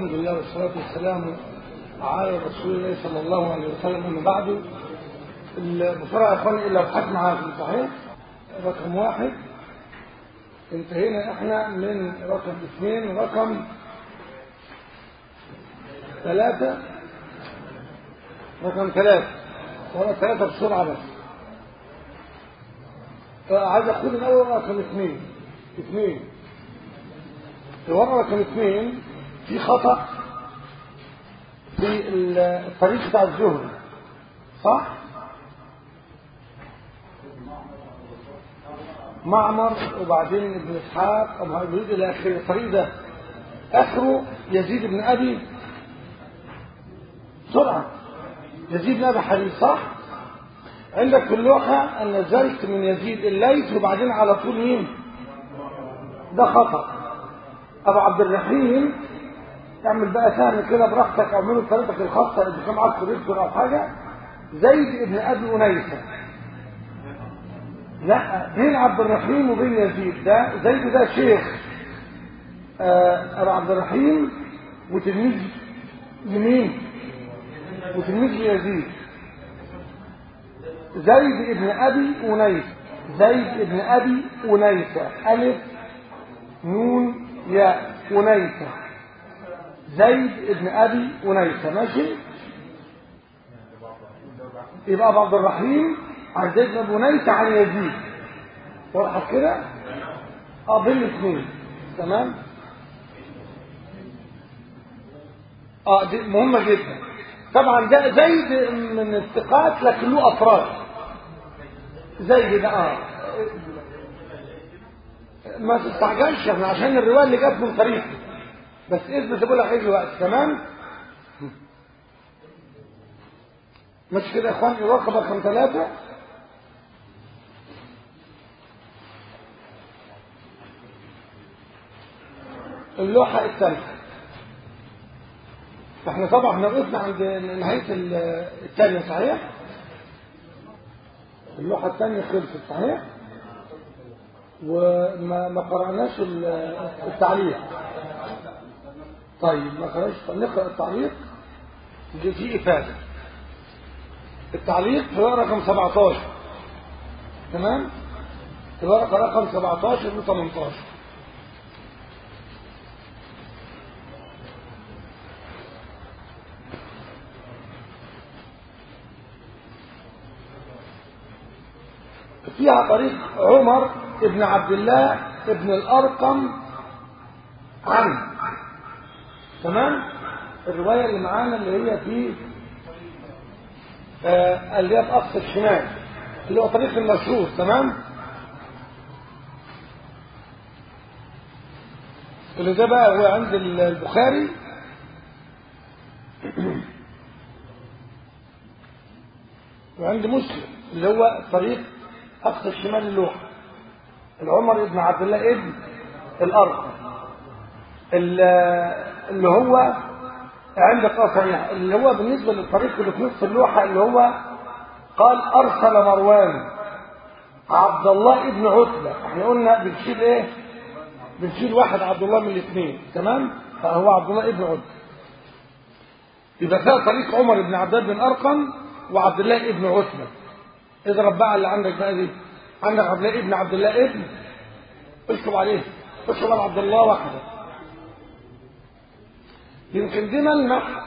الحمد لله والصلاة والسلام على رسول الله صلى الله عليه وسلم أما بعد بسرعة يا إخواني إلا أبحث معاكم صحيح رقم واحد انتهينا احنا من رقم اثنين رقم ثلاثة رقم ثلاثة ورقم ثلاثة بسرعة بس عايز أقول الأول رقم اثنين اثنين الورقة رقم اثنين في خطأ في الطريق بتاع الزهري صح؟ معمر وبعدين ابن اسحاق ابو هريره الى اخره الطريق ده اخره يزيد بن ابي سرعه يزيد بن ابي حبيب صح؟ عندك في اللوحه ان نزلت من يزيد الليث وبعدين على طول مين؟ ده خطأ ابو عبد الرحيم اعمل بقى سهل كده براحتك اعمله بطريقتك الخاصه اذا كان معاك كوريكتور او حاجه زيد ابن ابي انيسه لا بين عبد الرحيم وبين يزيد ده زيد ده شيخ آه ابو عبد الرحيم وتلميذ لمين وتلميذ ليزيد زيد ابن ابي انيس زيد ابن ابي انيسه الف نون ياء انيسه زيد ابن ابي انيسه ماشي يبقى ابو عبد الرحيم عن زيد بن بنيت عن يزيد واضحه كده اه بين الاثنين تمام اه دي مهمه جدا طبعا ده زيد من الثقات لكن له افراد زيد ده اه ما تستعجلش احنا عشان الروايه اللي جت من طريقه بس اثبت بقول لك هيجي وقت تمام مش كده يا اخوان الرقم رقم ثلاثه اللوحة الثالثة احنا طبعا احنا وقفنا عند نهاية الثانية صحيح اللوحة الثانية خلصت صحيح وما ما قرأناش التعليق طيب ما قرأناش نقرأ التعليق دي فيه إفادة التعليق في ورقة رقم 17 تمام الورقة رقم 17 و 18 فيها طريق عمر ابن عبد الله ابن الأرقم عنه تمام الرواية اللي معانا اللي هي في آه اللي هي في أقصى الشمال اللي هو طريق المشهور تمام اللي ده بقى هو عند البخاري وعند مسلم اللي هو طريق أقصى الشمال اللوحة العمر ابن عبد الله ابن الأرقم اللي هو عندك اه صحيح اللي هو بالنسبة للطريق اللي في نصف اللوحة اللي هو قال أرسل مروان عبد الله ابن عتبة احنا قلنا بنشيل ايه بنشيل واحد عبد الله من الاثنين تمام فهو عبد الله ابن عتبة يبقى فيها طريق عمر بن عبد الله بن أرقم وعبد الله ابن عتبة اضرب بقى اللي عندك بقى دي عندك عبد الله ابن عبد الله ابن اشطب عليه اشطب على عبد الله وحده يمكن دي ملمح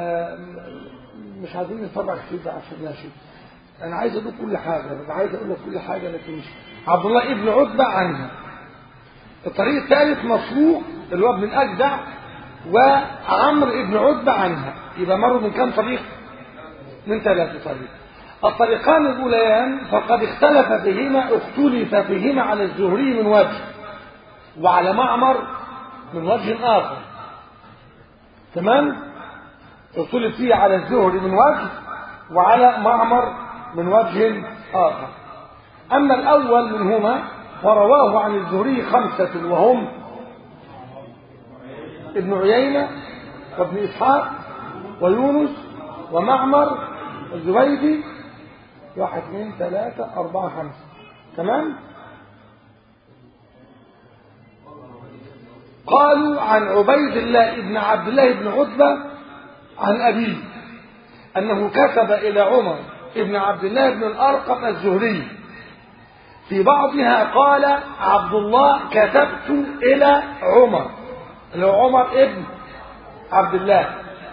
مش عايزين نتفرج كتير بقى عشان ماشي انا عايز اقول كل حاجه انا عايز اقول لك كل حاجه لكن مش عبد الله ابن عتبه عنها الطريق الثالث مسروق اللي هو ابن الاجدع وعمرو ابن عتبه عنها يبقى مروا من كام طريق من ثلاثه طريق الطريقان الأوليان فقد اختلف فيهما اختلف فيهما على الزهري من وجه وعلى معمر من وجه آخر تمام اختلف فيه على الزهري من وجه وعلى معمر من وجه آخر أما الأول منهما فرواه عن الزهري خمسة وهم ابن عيينة وابن إسحاق ويونس ومعمر الزبيدي واحد اثنين ثلاثة أربعة خمسة تمام قالوا عن عبيد الله بن عبد الله بن عتبة عن أبيه أنه كتب إلى عمر بن عبد الله بن الأرقم الزهري في بعضها قال عبد الله كتبت إلى عمر اللي هو عمر ابن عبد الله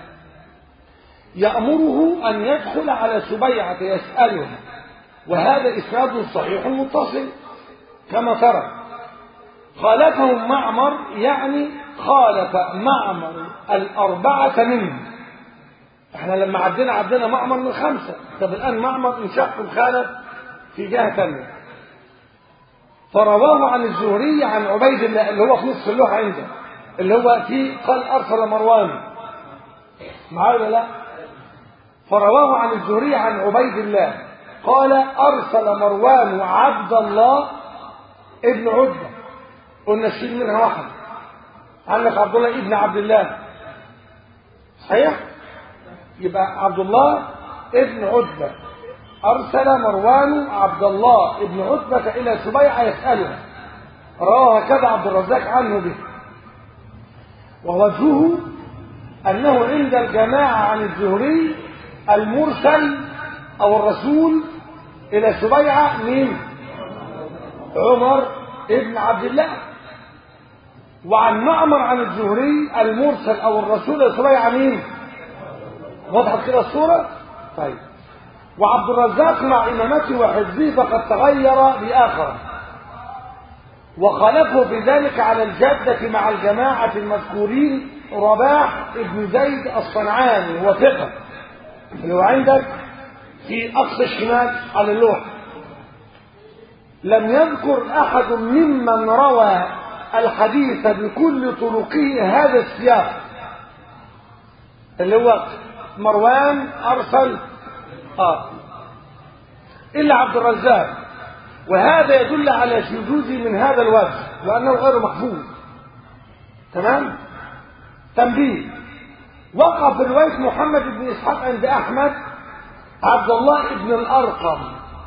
يأمره أن يدخل على سبيعة يسألها وهذا إسناد صحيح متصل كما ترى خالفهم معمر يعني خالف معمر الأربعة منهم احنا لما عدينا عدينا معمر من خمسة طب الآن معمر انشق وخالف في جهة ثانية فرواه عن الزهري عن عبيد الله اللي هو في نصف اللوحة عنده اللي هو في قال أرسل مروان معاه ولا لا فرواه عن الزهري عن عبيد الله قال أرسل مروان عبد الله ابن عتبة قلنا الشيء منها واحد عندك عبد الله ابن عبد الله صحيح يبقى عبد الله ابن عتبة أرسل مروان عبد الله ابن عتبة إلى سبيعة يسأله رواه هكذا عبد الرزاق عنه به ووجهه أنه عند الجماعة عن الزهري المرسل أو الرسول إلى سبيعة مين؟ عمر ابن عبد الله وعن معمر عن الزهري المرسل أو الرسول إلى سبيعة مين؟ وضحت كده الصورة؟ طيب وعبد الرزاق مع إمامته وحفظه فقد تغير بآخر وخالفه في ذلك على الجدة مع الجماعة المذكورين رباح ابن زيد الصنعاني هو ثقة اللي هو عندك في أقصى الشمال على اللوح لم يذكر أحد ممن روى الحديث بكل طرقه هذا السياق اللي هو مروان أرسل آه إلا عبد الرزاق وهذا يدل على شذوذ من هذا الوجه وأنه غير محفوظ تمام تنبيه وقع في رواية محمد بن إسحاق عند أحمد عبد الله بن الأرقم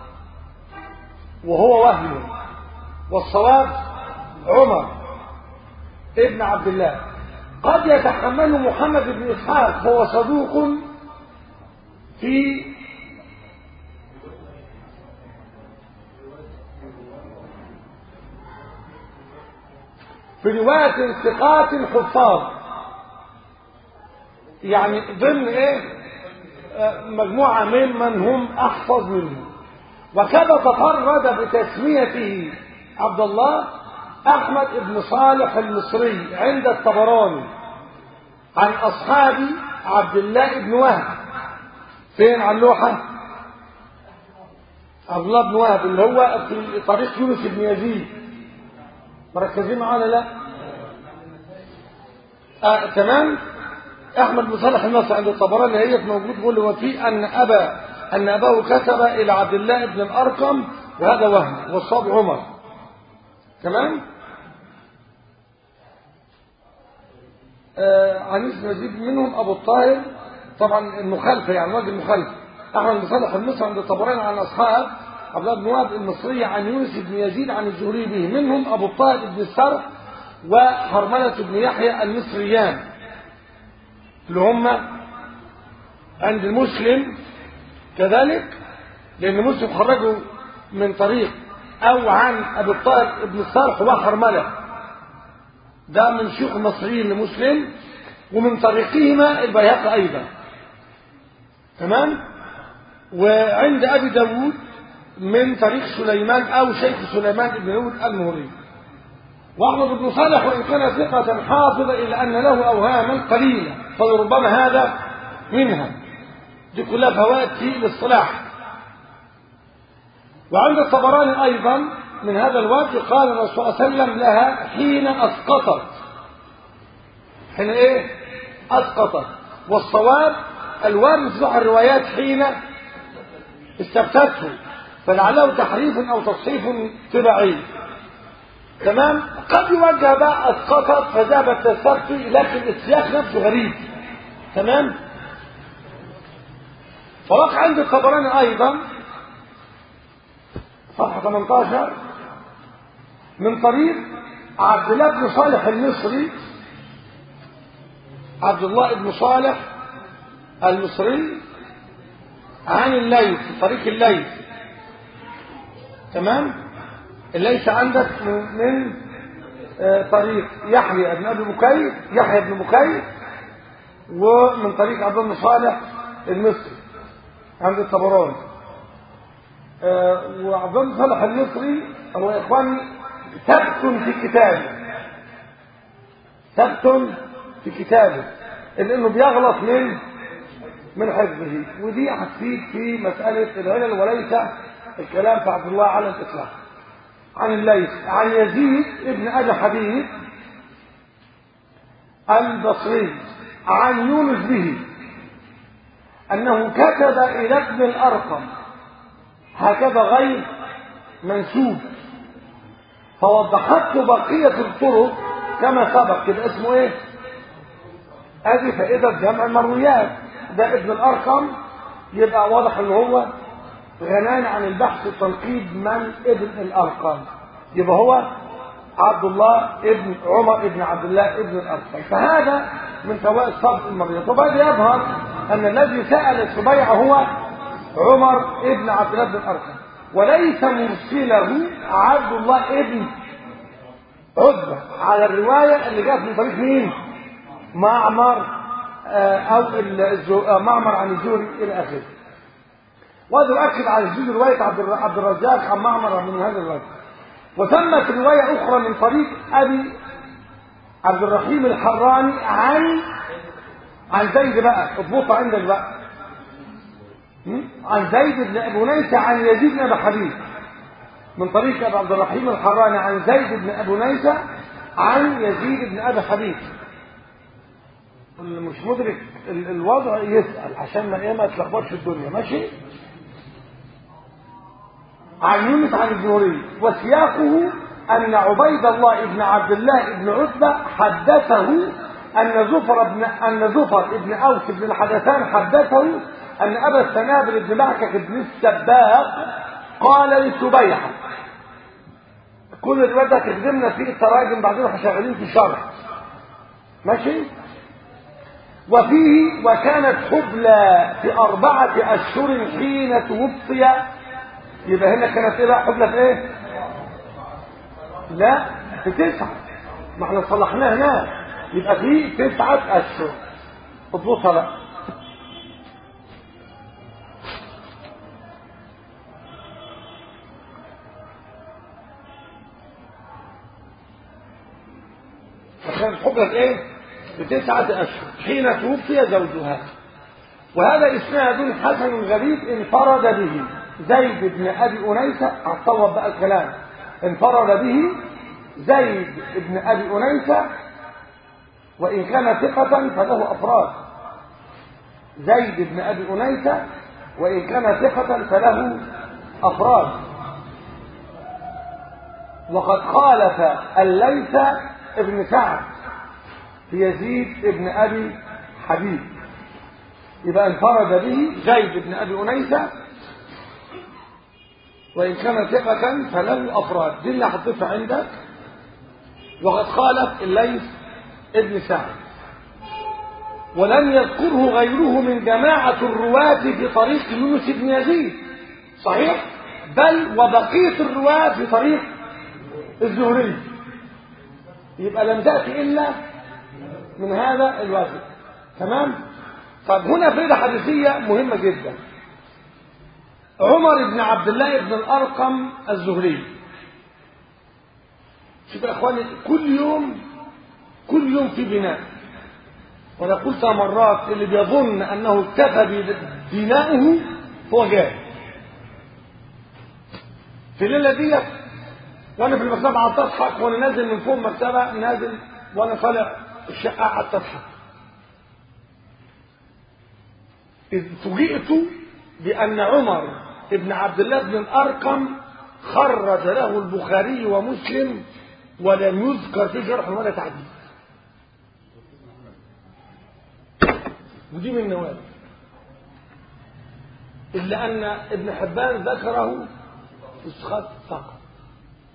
وهو وهم والصواب عمر ابن عبد الله قد يتحمله محمد بن إسحاق فهو صدوق في في رواية ثقات حفاظ يعني ضمن ايه مجموعة ممن هم احفظ منه وكذا تفرد بتسميته عبد الله احمد بن صالح المصري عند الطبراني عن اصحاب عبد الله بن وهب فين على اللوحة عبد الله بن وهب اللي هو في طريق يونس بن يزيد مركزين معانا لا آه تمام احمد بن صالح النصر عند الطبراني هي موجود بيقول وفي ان ابا ان اباه كتب الى عبد الله بن الارقم وهذا وهم والصواب عمر تمام آه عن اسم مزيد منهم ابو الطاهر طبعا المخالفه يعني وجه المخالفه احمد بن صالح النصر عند الطبراني عن اصحاب عبد الله بن وهب المصري عن يونس بن يزيد عن الزهري به منهم ابو الطاهر بن السرح وحرملة بن يحيى المصريان اللي هم عند المسلم كذلك لأن مسلم خرجوا من طريق أو عن أبي الطاهر بن الصرح وحرملة ده من شيوخ المصريين لمسلم ومن طريقهما البيهقي أيضا تمام وعند أبي داود من طريق سليمان أو شيخ سليمان بن داود المهري واحمد بن صالح وان كان ثقة حافظة الا ان له اوهاما قليلة فلربما هذا منها دي كلها فوائد في الاصطلاح وعند الطبراني ايضا من هذا الوجه قال الرسول صلى الله عليه وسلم لها حين اسقطت حين ايه اسقطت والصواب الوارد في الروايات حين استفتته فلعله تحريف او تصحيف تبعي تمام قد يوجه بقى اسقطت فذهبت تستفتي لكن السياق نفسه غريب تمام فوقع عند الطبراني ايضا صفحه 18 من طريق عبد الله بن صالح المصري عبد الله بن صالح المصري عن الليث في طريق الليث تمام الليث عندك من, من آه طريق يحيى بن ابي بكير يحيى بن بكير ومن طريق عبد الله بن صالح المصري عند الطبراني آه وعبد الله بن صالح المصري هو يا اخواني ثبت في كتابه ثبت في كتابه لانه بيغلط من من حفظه ودي هتفيد في مساله العلل وليس الكلام في عبد الله على الاطلاق عن الليث عن يزيد ابن ابي حبيب البصري عن يونس به انه كتب الى ابن الارقم هكذا غير منسوب فوضحت له بقيه الطرق كما سبق كده اسمه ايه ادي فائده جمع المرويات ده ابن الارقم يبقى واضح ان هو غنان عن البحث والتنقيب من ابن الارقم يبقى هو عبد الله ابن عمر ابن عبد الله ابن الارقم فهذا من فوائد صدق المرويات وبعد يظهر ان الذي سال السبيع هو عمر ابن عبد الله بن الارقم وليس مرسله عبد الله ابن عتبة على الرواية اللي جاءت من طريق مين معمر او معمر عن الزهري الى اخره وهذا يؤكد على وجود روايه عبد الرزاق عن معمر من هذا الوجه وتمت روايه اخرى من طريق ابي عبد الرحيم الحراني عن عن زيد بقى اضبطها عندك بقى عن زيد بن ابي نيسى عن يزيد بن ابي حبيب من طريق ابي عبد الرحيم الحراني عن زيد بن ابي نيسى عن يزيد بن ابي حبيب اللي مش مدرك الوضع يسأل عشان ما ايه ما تلخبطش الدنيا ماشي عن يونس عن الزهري وسياقه أن عبيد الله بن عبد الله بن عتبة حدثه أن زفر بن أن زفر بن أوس بن الحدثان حدثه أن أبا السنابل بن معكك بن السباق قال لسبيحة كل الرواية ده تخدمنا في التراجم بعدين احنا شغالين في الشرح ماشي وفيه وكانت حبلى في أربعة أشهر حين توفي يبقى هنا كانت ايه بقى حبلى في ايه؟ لا في تسعة ما احنا صلحناها هناك يبقى في تسعة أشهر اضبطها بقى فكانت حبلى في ايه؟ بتسعة أشهر حين توفي زوجها وهذا إسناد حسن غريب انفرد به زيد بن أبي أنيسة هتصوب بقى الكلام انفرد به زيد بن أبي أنيسة وإن كان ثقة فله أفراد زيد بن أبي أنيسة وإن كان ثقة فله أفراد وقد خالف الليث ابن سعد في يزيد ابن أبي حبيب يبقى انفرد به زيد بن أبي أنيسة وإن كان ثقة فله أفراد دي اللي حطيتها عندك وقد خالف الليث ابن سعد ولم يذكره غيره من جماعة الرواة في طريق يونس بن يزيد صحيح بل وبقية الرواة في طريق الزهري يبقى لم تأتي إلا من هذا الوجه تمام طب هنا فائدة حديثية مهمة جدا عمر بن عبد الله بن الأرقم الزهري شوف يا اخواني كل يوم كل يوم في بناء وانا قلتها مرات اللي بيظن انه اكتفى ببنائه هو جاهل في الليله ديت وانا في المكتبه قعدت اضحك وانا نازل من فوق المكتبه نازل وانا طالع الشقه قعدت اضحك اذ فوجئت بان عمر ابن عبد الله بن الارقم خرج له البخاري ومسلم ولم يذكر في جرح ولا تعديل ودي من النوادر إلا أن ابن حبان ذكره إسقاط فقط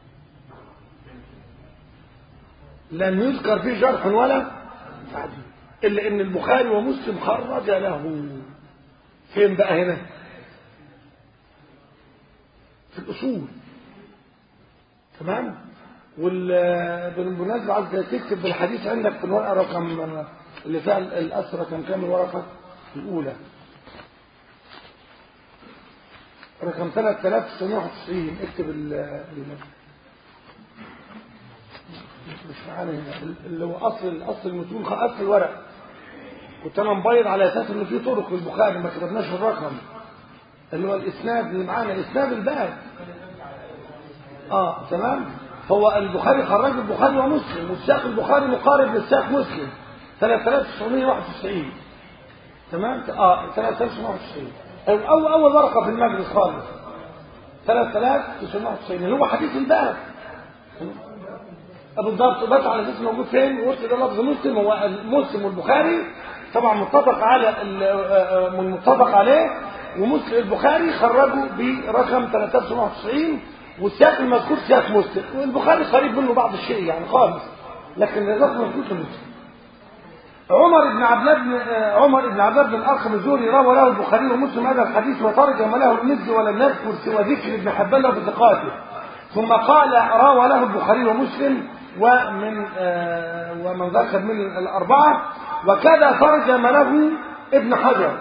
لم يذكر فيه جرح ولا تعديل إلا إن البخاري ومسلم خرج له فين بقى هنا في الأصول تمام وبالمناسبة عايز تكتب بالحديث عندك في الورقة رقم اللي فيها الأسرة كان كام الورقة الأولى رقم 3991 اكتب ال ال- مش معانا هنا اللي هو اصل اصل المتون خ- اصل الورق كنت انا مبيض على اساس ان في طرق للبخاري ما كتبناش الرقم اللي هو الاسناد اللي معانا اسناد الباب اه تمام هو البخاري خرج البخاري ومسلم والسياق البخاري مقارب للسياق مسلم 3991 تمام اه 3991 او اول اول ورقه في المجلس خالص 3991 اللي هو حديث الباب بالضبط بس على اساس موجود فين وقلت ده لفظ مسلم هو المسلم والبخاري طبعا متفق على ال- من متفق عليه ومسلم البخاري خرجوا برقم 3991 والسياق المذكور سياق مسلم والبخاري قريب منه بعض الشيء يعني خالص لكن الرقم مذكور في مسلم عمر بن عبد الله بن عمر بن عبد الله بن الارقم الزهري روى له البخاري ومسلم هذا الحديث وترجم له المزي ولم يذكر سوى ذكر ابن حبان له بثقاته ثم قال روى له البخاري ومسلم ومن آه، ومن ذكر من الاربعه وكذا ترجم له ابن حجر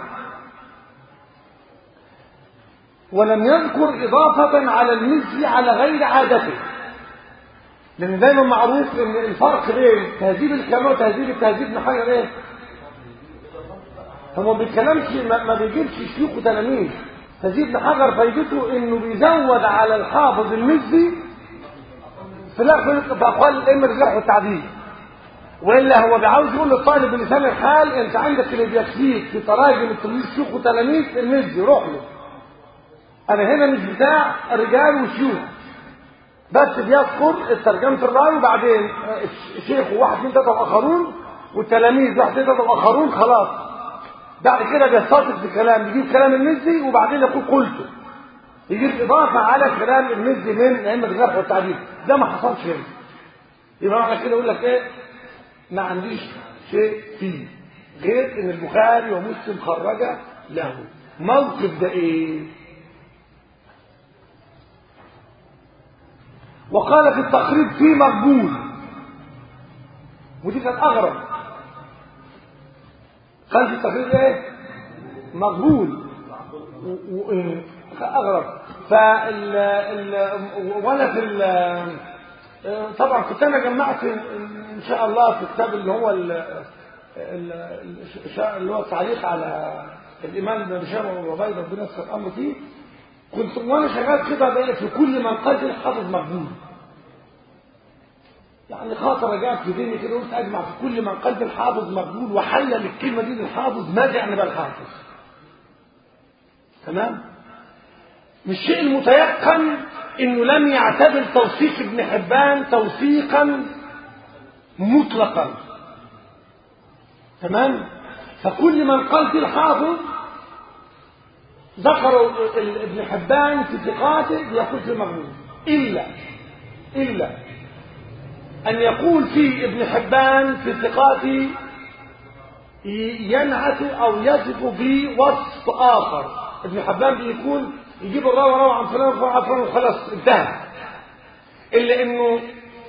ولم يذكر اضافه على المزي على غير عادته لان دايما معروف ان الفرق بين تهذيب الكلام وتهذيب التهذيب ابن حجر ايه هو ما بيتكلمش ما ما بيجيبش شيوخ وتلاميذ تهذيب ابن حجر فايدته انه بيزود على الحافظ المزي في لا في اقوال الائمه الجرح والتعديل والا هو بيعاوز يقول للطالب بلسان الحال انت عندك اللي بيكفيك في تراجم التلميذ شيوخ وتلاميذ المزي روح له انا هنا مش بتاع رجال وشيوخ بس بيذكر ترجمة الراوي وبعدين شيخ وواحد اثنين ثلاثة وآخرون والتلاميذ واحد اثنين ثلاثة وآخرون خلاص بعد كده بيستطرق في كلام يجيب كلام المزي وبعدين يقول قلته يجيب إضافة على كلام المزي من أئمة الجرح والتعديل ده ما حصلش هنا يبقى معنى كده يقول لك إيه ما عنديش شيء فيه غير إن البخاري ومسلم خرج له موقف ده إيه وقال في التقريب في مقبول ودي كانت اغرب قال في التقريب ايه مقبول و- و- اغرب فال ال... وانا في ال... طبعا كنت انا جمعت ان شاء الله في الكتاب اللي هو ال... ال... الش- اللي هو التعليق على الامام ابن هشام وعبيد ربنا يسر امره فيه كنت وانا شغال كده بقى في كل من قتل حافظ مقبول يعني خاطر رجعت في ذهني كده قلت اجمع في كل من قلب الحافظ مقبول وحلل الكلمه دي للحافظ ماذا يعني بقى الحافظ تمام مش شيء المتيقن انه لم يعتبر توثيق ابن حبان توثيقا مطلقا تمام فكل من قال في الحافظ ذكروا ال- ابن حبان في ثقاته يقول في مغموم إلا إلا أن يقول في ابن حبان في ثقاته ي- ينعت أو يصف بوصف آخر ابن حبان بيكون يجيب الراوي روى عن فلان وفلان عن فلان وخلاص انتهى إلا إنه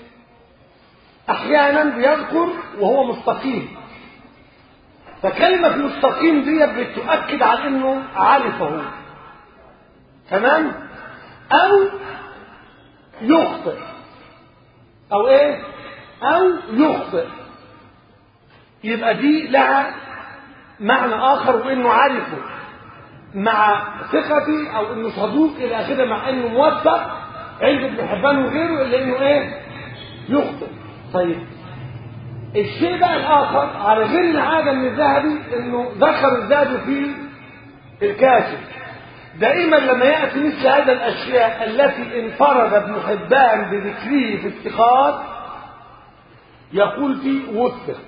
أحيانا بيذكر وهو مستقيم فكلمة مستقيم دي بتؤكد على انه عارفه تمام او يخطئ او ايه او يخطئ يبقى دي لها معنى اخر وانه عارفه مع ثقتي او انه صدوق الى اخره مع انه موثق عند ابن حبان وغيره الا انه ايه يخطئ طيب الشيء بقى الآخر على غير العادة من الذهبي إنه ذكر الذهبي في الكاشف دائما لما يأتي مثل هذا الأشياء التي انفرد ابن حبان بذكره في الثقات يقول في وثق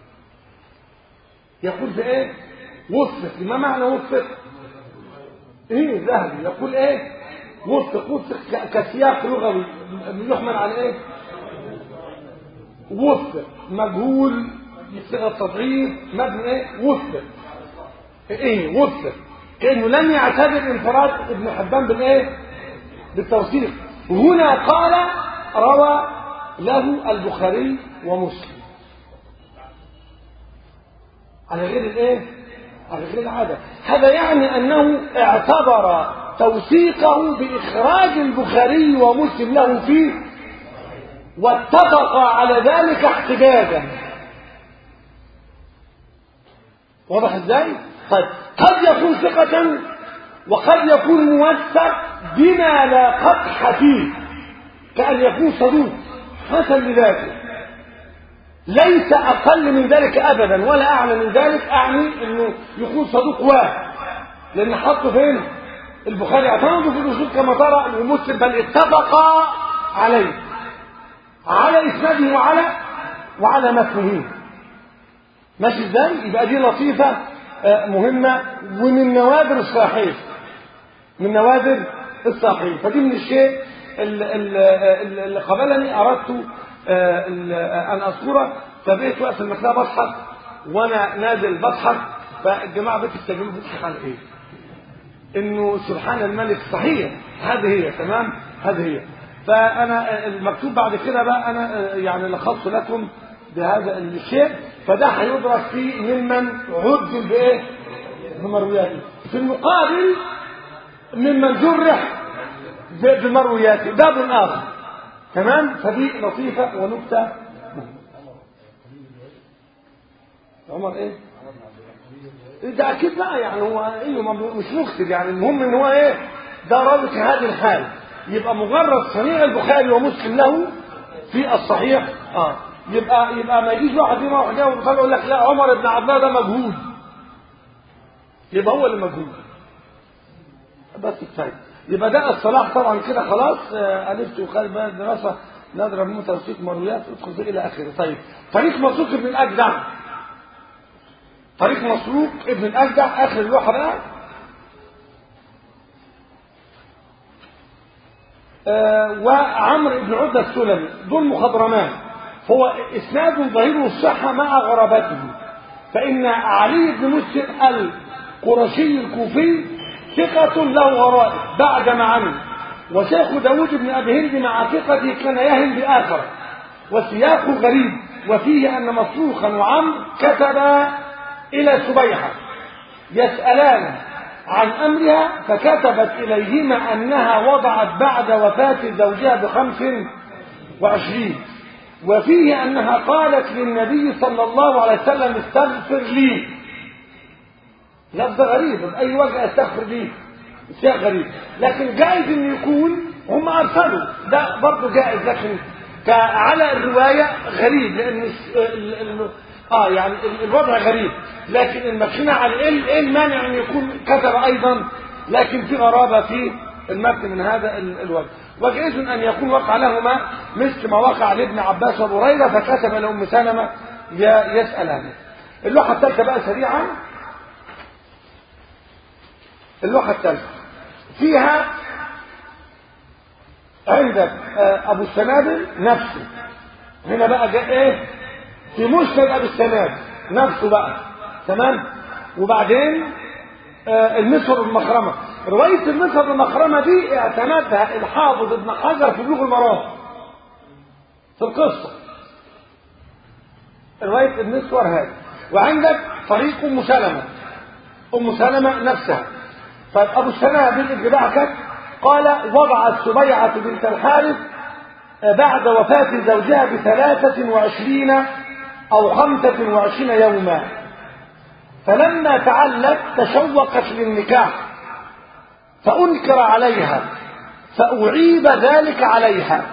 يقول في ايه وثق ما معنى وثق ايه ذهبي يقول ايه وثق وثق ك- كسياق لغوي يحمل على ايه وثق مجهول دي صيغه تضعيف مبني ايه وثق ايه وثق كانه لم يعتبر انفراد ابن حبان بالايه بالتوثيق هنا قال روى له البخاري ومسلم على غير الايه على غير العاده هذا يعني انه اعتبر توثيقه باخراج البخاري ومسلم له فيه واتفق على ذلك احتجاجا واضح ازاي طيب قد يكون ثقة وقد يكون موثق بما لا قدح فيه كأن يكون صدوق حسن لذاته ليس أقل من ذلك أبدا ولا أعلى من ذلك أعني أنه يكون صدوق واحد لأن حطه فين البخاري اعتمدوا في الأصول كما ترى ومسلم بل اتفقا عليه على إسناده وعلى وعلى متنه ماشي ازاي يبقى دي لطيفة مهمة ومن نوادر الصحيح من نوادر الصحيح فدي من الشيء اللي قبلني أردت أن أذكره فبقيت وقت المكتبة بضحك وأنا نازل بضحك فالجماعة بتستجيبوا بتضحك على إيه؟ إنه سبحان الملك صحيح هذه هي تمام هذه هي فأنا المكتوب بعد كده بقى أنا يعني لخصت لكم بهذا الشيء فده هيدرك فيه ممن عد بايه بمروياته في المقابل ممن جرح بمروياته باب اخر تمام فدي لطيفه ونكته عمر ايه ده اكيد بقى يعني هو ايه مش مكتب يعني المهم ان هو ايه ده رابط هذه الحال يبقى مجرد صنيع البخاري ومسلم له في الصحيح اه يبقى يبقى ما يجيش واحد فينا واحد جاي يقول لك لا عمر بن عبد الله ده مجهود يبقى هو اللي مجهود بس كفايه يبقى ده الصلاح طبعا كده خلاص الفت وخالد بقى الدراسه نضرب من توثيق مرويات ادخل في الى اخره طيب طريق مسروق ابن الاجدع طريق مسروق ابن الاجدع اخر اللوحه بقى آه وعمرو بن عدة السلمي دول مخضرمان هو إسناد ظهيره الصحة مع غرابته فإن علي بن مسلم القرشي الكوفي ثقة له غرائب بعد ما عمل وشيخ داود بن أبي هند مع ثقته كان يهم بآخر وسياق غريب وفيه أن مصروخا وعمر كتب إلى سبيحة يسألان عن أمرها فكتبت إليهما أنها وضعت بعد وفاة زوجها بخمس وعشرين وفيه أنها قالت للنبي صلى الله عليه وسلم استغفر لي لفظ غريب بأي وجه استغفر لي شيء غريب لكن جائز أن يكون هم أرسلوا ده برضه جائز لكن على الرواية غريب لأن اه يعني الوضع غريب لكن المكشنة على ايه ايه المانع ان يكون كتب ايضا لكن في غرابة في المتن من هذا الوجه وجائز ان يكون وقع لهما مثل ما وقع لابن عباس وابو هريره فكتب لام سلمة يسألان اللوحة الثالثة بقى سريعا اللوحة الثالثة فيها عندك ابو السنابل نفسه هنا بقى جاء ايه في مسند ابي السنابل نفسه بقى تمام وبعدين آه المسور المخرمة رواية المسور المخرمة دي اعتمدها الحافظ ابن حجر في بلوغ المرام في القصة رواية المسور هذه وعندك طريق ام سلمة ام سلمة نفسها طيب ابو السنابل اللي بعكت قال وضعت سبيعة بنت الحارث بعد وفاة زوجها بثلاثة وعشرين أو خمسة وعشرين يوما فلما تعلت تشوقت للنكاح فأنكر عليها فأعيب ذلك عليها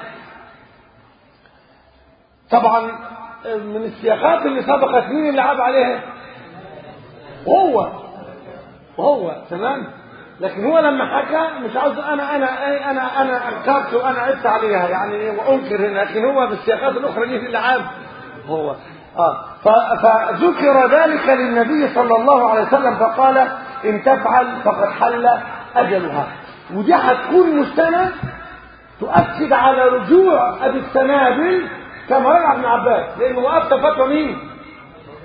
طبعا من السياقات اللي سبقت مين اللي عاب عليها هو هو تمام لكن هو لما حكى مش عاوز انا انا انا انا انكرت وانا عبت عليها يعني وانكر هنا لكن هو بالسياقات الاخرى مين اللي عاب هو اه فذكر ذلك للنبي صلى الله عليه وسلم فقال ان تفعل فقد حل اجلها ودي هتكون مستند تؤكد على رجوع ابي السنابل كما روى ابن عباس لانه وقف فتوى مين؟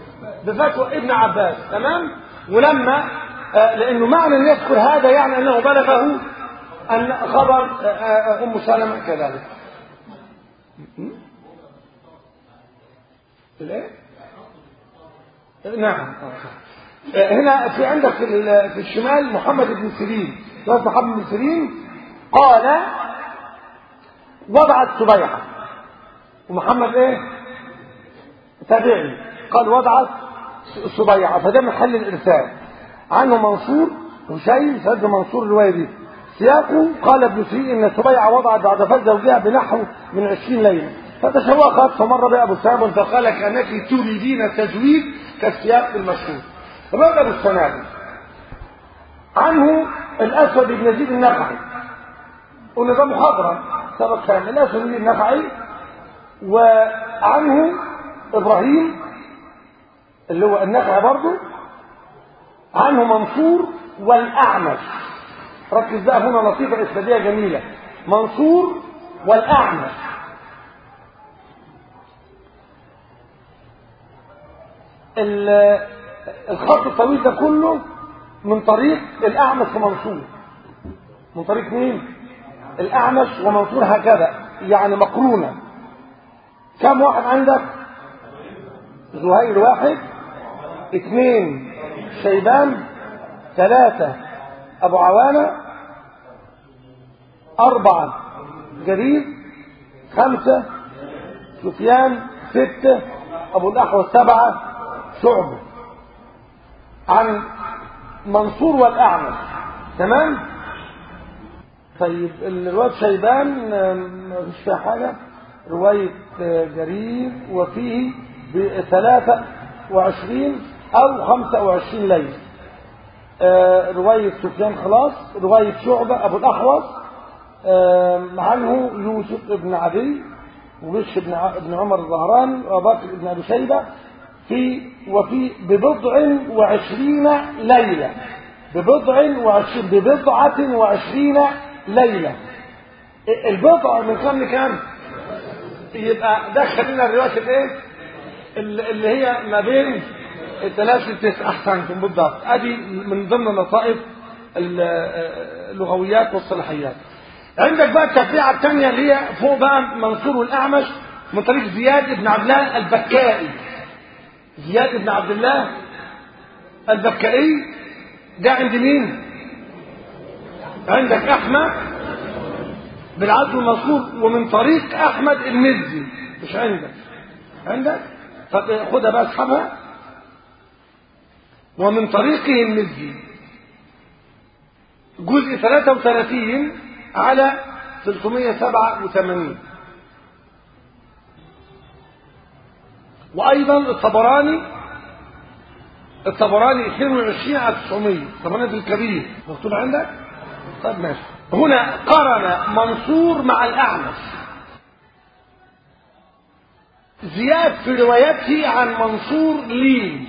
بفتوى ابن عباس تمام ولما آه لانه معنى ان يذكر هذا يعني انه بلغه ان خبر آه آه ام سلمة كذلك الايه نعم هنا في عندك في, في الشمال محمد بن سيرين محمد بن سيرين قال وضعت سبيعة ومحمد ايه تابعي قال وضعت سبيعة فده محل الإرسال عنه منصور هشيم سد منصور الرواية دي سياقه قال ابن سيرين ان سبيعة وضعت بعد فات زوجها بنحو من عشرين ليلة فتشوقت فمر بها ابو سعد فقال كانك تريدين التزويد كالسياق المشهور رجل السنابل عنه الاسود بن يزيد النخعي قلنا ده محاضره سبق كان الاسود بن النخعي وعنه ابراهيم اللي هو النخعي برضه عنه منصور والاعمش ركز بقى هنا لطيفه اسناديه جميله منصور والاعمش الخط الطويل ده كله من طريق الأعمش ومنصور من طريق مين الأعمش ومنصور هكذا يعني مقرونة كم واحد عندك زهير واحد اثنين شيبان ثلاثة أبو عوانة أربعة جرير خمسة سفيان ستة أبو الأحوص سبعة شعبة عن منصور والأعمش تمام طيب الرواية شيبان مفيش فيها حاجة رواية جرير وفيه بثلاثة وعشرين أو خمسة وعشرين ليلة رواية سفيان خلاص رواية شعبة أبو الأحوص عنه يوسف بن عدي وبش بن عمر الظهراني وبكر بن أبي شيبة في وفي ببضع وعشرين ليلة ببضع وعشرين ببضعة وعشرين ليلة البضع من كم لكم يبقى ده خلينا الرواية الايه اللي هي ما بين الثلاث للتسع احسنتم بالضبط ادي من ضمن لطائف اللغويات والصلاحيات عندك بقى التتبيعة الثانية اللي هي فوق بقى منصور والأعمش من طريق زياد بن عبد الله البكائي زياد بن عبد الله البكائي ده عند مين عندك احمد بن عبد المنصور ومن طريق احمد المزي مش عندك عندك طب خدها بقى اسحبها ومن طريقه المزي جزء 33 على 387 وايضا الطبراني الطبراني 22 على 900 طبراني في الكبير مكتوب عندك طيب ماشي هنا قرن منصور مع الاعمش زياد في روايته عن منصور لين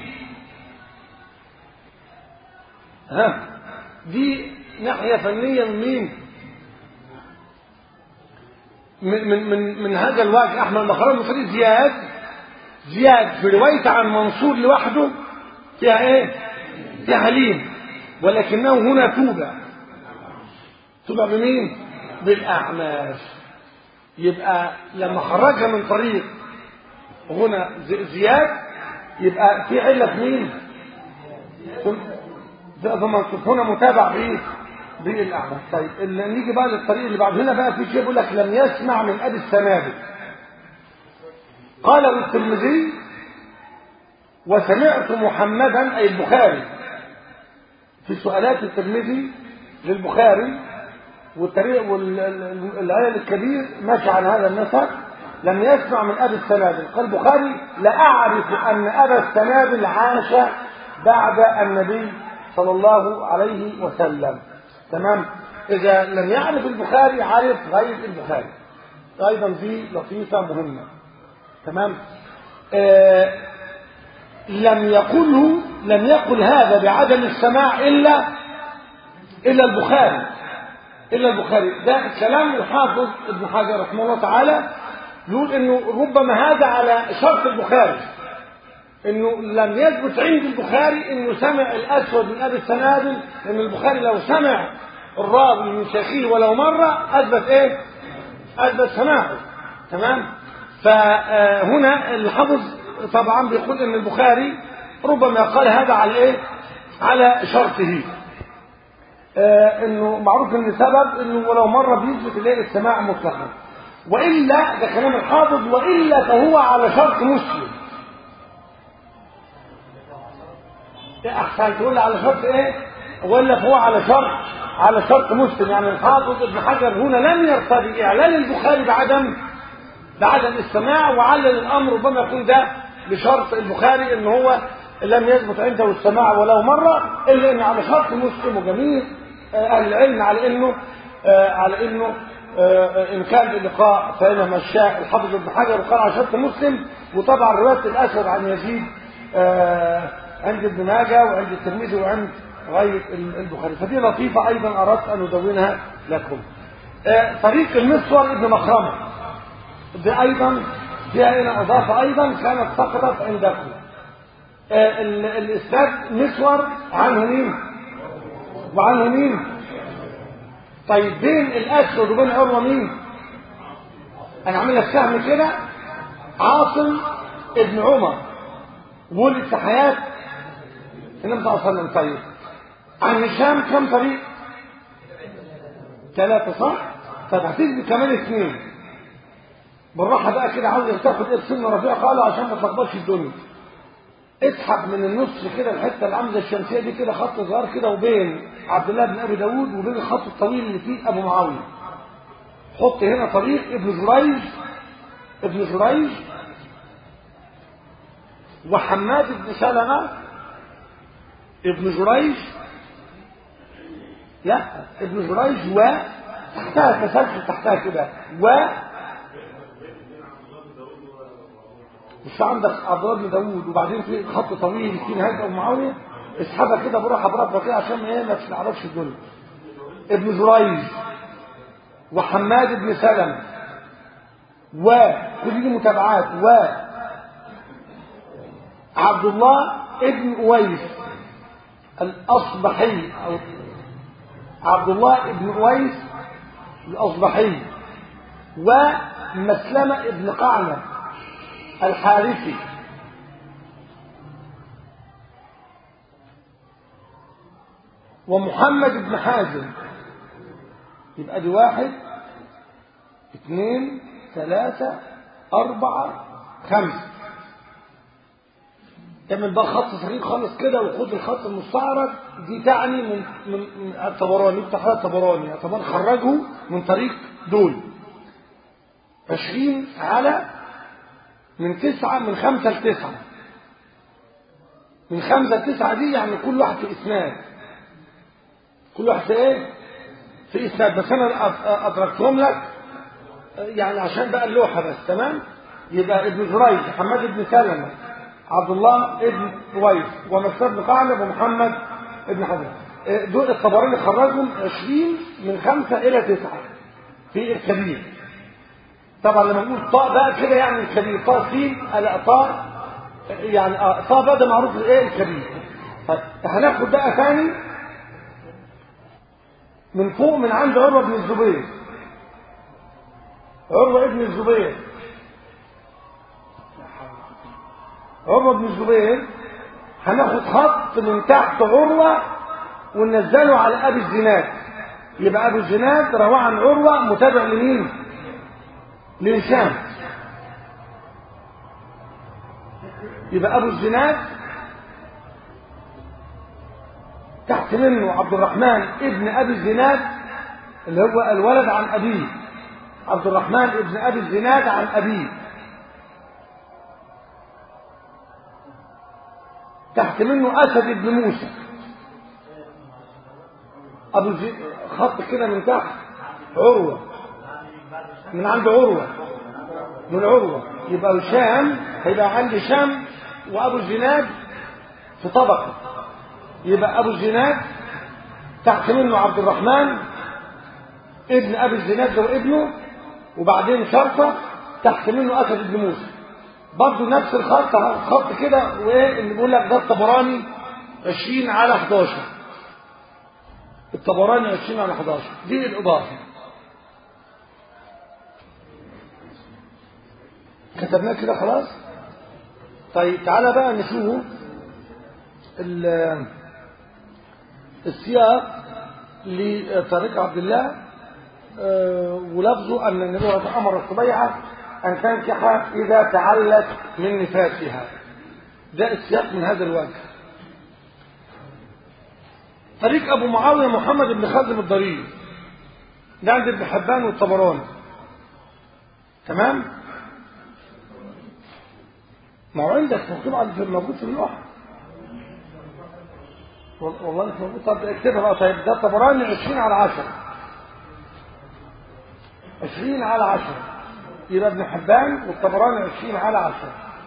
ها دي ناحية فنية من مين من من من, من هذا الوجه احمد المخرج من طريق زياد زياد في روايته عن منصور لوحده فيها ايه فيها لين ولكنه هنا توبع توبع بمين بالاعماش يبقى لما خرجها من طريق هنا زياد يبقى في علة في مين هنا متابع بايه بالاعماش طيب اللي نيجي بقى للطريق اللي بعد هنا بقى في شيء يقول لك لم يسمع من ابي السنابل قال الترمذي وسمعت محمدا أي البخاري في سؤالات الترمذي للبخاري والطريق والعيل الكبير ماشي على هذا النسق لم يسمع من أبي السنابل قال البخاري لا أعرف أن أبا السنابل عاش بعد النبي صلى الله عليه وسلم تمام إذا لم يعرف البخاري عرف غير البخاري أيضا دي لطيفة مهمة تمام آه لم يقله لم يقل هذا بعدم السماع إلا إلا البخاري إلا البخاري ده كلام الحافظ ابن حجر رحمه الله تعالى يقول إنه ربما هذا على شرط البخاري انه لم يثبت عند البخاري انه سمع الاسود من ابي السنابل لان البخاري لو سمع الراوي من شيخه ولو مره اثبت ايه؟ اثبت سماعه تمام؟ فهنا الحافظ طبعا بيقول ان البخاري ربما قال هذا على ايه؟ على شرطه آه انه معروف ان سبب انه ولو مره بيثبت الايه السماع مطلقا والا ده كلام الحافظ والا فهو على شرط مسلم احسن تقول على شرط ايه ولا فهو على شرط على شرط مسلم يعني الحافظ ابن حجر هنا لم يرتضي اعلان البخاري بعدم بعدم السماع وعلل الامر ربما يكون ده بشرط البخاري ان هو لم يثبت عنده السماع ولو مره الا ان على شرط مسلم وجميع اهل العلم على انه على انه ان كان اللقاء فانما الشاء الحافظ ابن حجر وقال على شرط مسلم وطبعا روايه الاسود عن يزيد عند ابن ماجه وعند الترمذي وعند غير البخاري فدي لطيفه ايضا اردت ان ادونها لكم طريق المسور ابن مخرمه دي ايضا فيها هنا اضافه ايضا كانت سقطت عندكم الاسناد مسور عنه مين وعنه مين طيب بين الاسود وبين عروه مين انا عامل لك سهم كده عاصم ابن عمر ولد في حياه النبي صلى الله عليه وسلم طيب عن هشام كم طريق ثلاثة صح طب هتدي كمان اثنين بالراحة بقى كده عاوز تاخد ايه سن ربيع قالوا عشان ما تلخبطش الدنيا اسحب من النص كده الحته اللي عامله الشمسيه دي كده خط صغير كده وبين عبد الله بن ابي داوود وبين الخط الطويل اللي فيه ابو معاويه حط هنا طريق ابن جريج ابن جريج وحماد بن سلمة ابن جريج لا ابن جريج و تحتها تسلسل تحتها كده و مش عندك عبد الله بن داوود وبعدين في خط طويل في نهايه ابو معاويه اسحبها كده بروح بربع كده عشان ايه ما تلعبكش الدنيا ابن جريج وحماد بن سلم و كل دي متابعات و عبد الله ابن اويس الاصبحي او عبد الله ابن اويس الاصبحي ومسلمه ابن قعنب الحارثي ومحمد بن حازم يبقى دي واحد اثنين ثلاثة أربعة خمسة تعمل بقى خط صغير خالص كده وخد الخط المستعرض دي تعني من من, من الطبراني بتاع الطبراني طبعا خرجه من طريق دول عشرين على من تسعة من خمسة لتسعة من خمسة لتسعة دي يعني كل واحد في إسناد كل واحد في إيه؟ في إسناد بس أنا أدركتهم لك يعني عشان بقى اللوحة بس تمام يبقى ابن جريج محمد بن سلمة عبد الله ابن رويس ومسار بن قعنب ومحمد ابن حزم دول الطبراني خرجهم 20 من خمسة إلى تسعة في الكبير طبعا لما نقول طاء بقى كده يعني الكبير طاء سين لا طاء يعني اه طاء بقى ده معروف الايه الكبير طيب هناخد بقى ثاني من فوق من عند عروه بن الزبير عروه ابن الزبير عروه بن الزبير هناخد خط من تحت عروه وننزله على ابي الزناد يبقى ابو الزناد رواه عن عروه متابع لمين؟ لهشام يبقى ابو الزناد تحت منه عبد الرحمن ابن ابي الزناد اللي هو الولد عن ابيه عبد الرحمن ابن ابي الزناد عن ابيه تحت منه اسد بن موسى ابو زي... خط كده من تحت عروه من عند عروة من عروة يبقى هشام هيبقى عندي شام وأبو الزناد في طبقة يبقى أبو الزناد تحت منه عبد الرحمن ابن أبي الزناد ده وابنه وبعدين شرطة تحت منه أسد بن موسى برضه نفس الخط خط كده وايه اللي بيقول لك ده الطبراني 20 على 11 الطبراني 20 على 11 دي الاضافه كتبناه كده خلاص طيب تعالى بقى نشوف السياق لطريق عبد الله أه ولفظه أن النبي أمر الصبيعة أن تنكح إذا تعلت من نفاسها ده السياق من هذا الوجه طريق أبو معاوية محمد بن خازم الضرير ده عند ابن حبان والطبراني تمام ما هو عندك مكتوب على موجود في اللوحة والله مش موجود طب اكتبها بقى طيب ده طبراني 20 على 10 20 على 10 يبقى ابن حبان والطبراني 20 على 10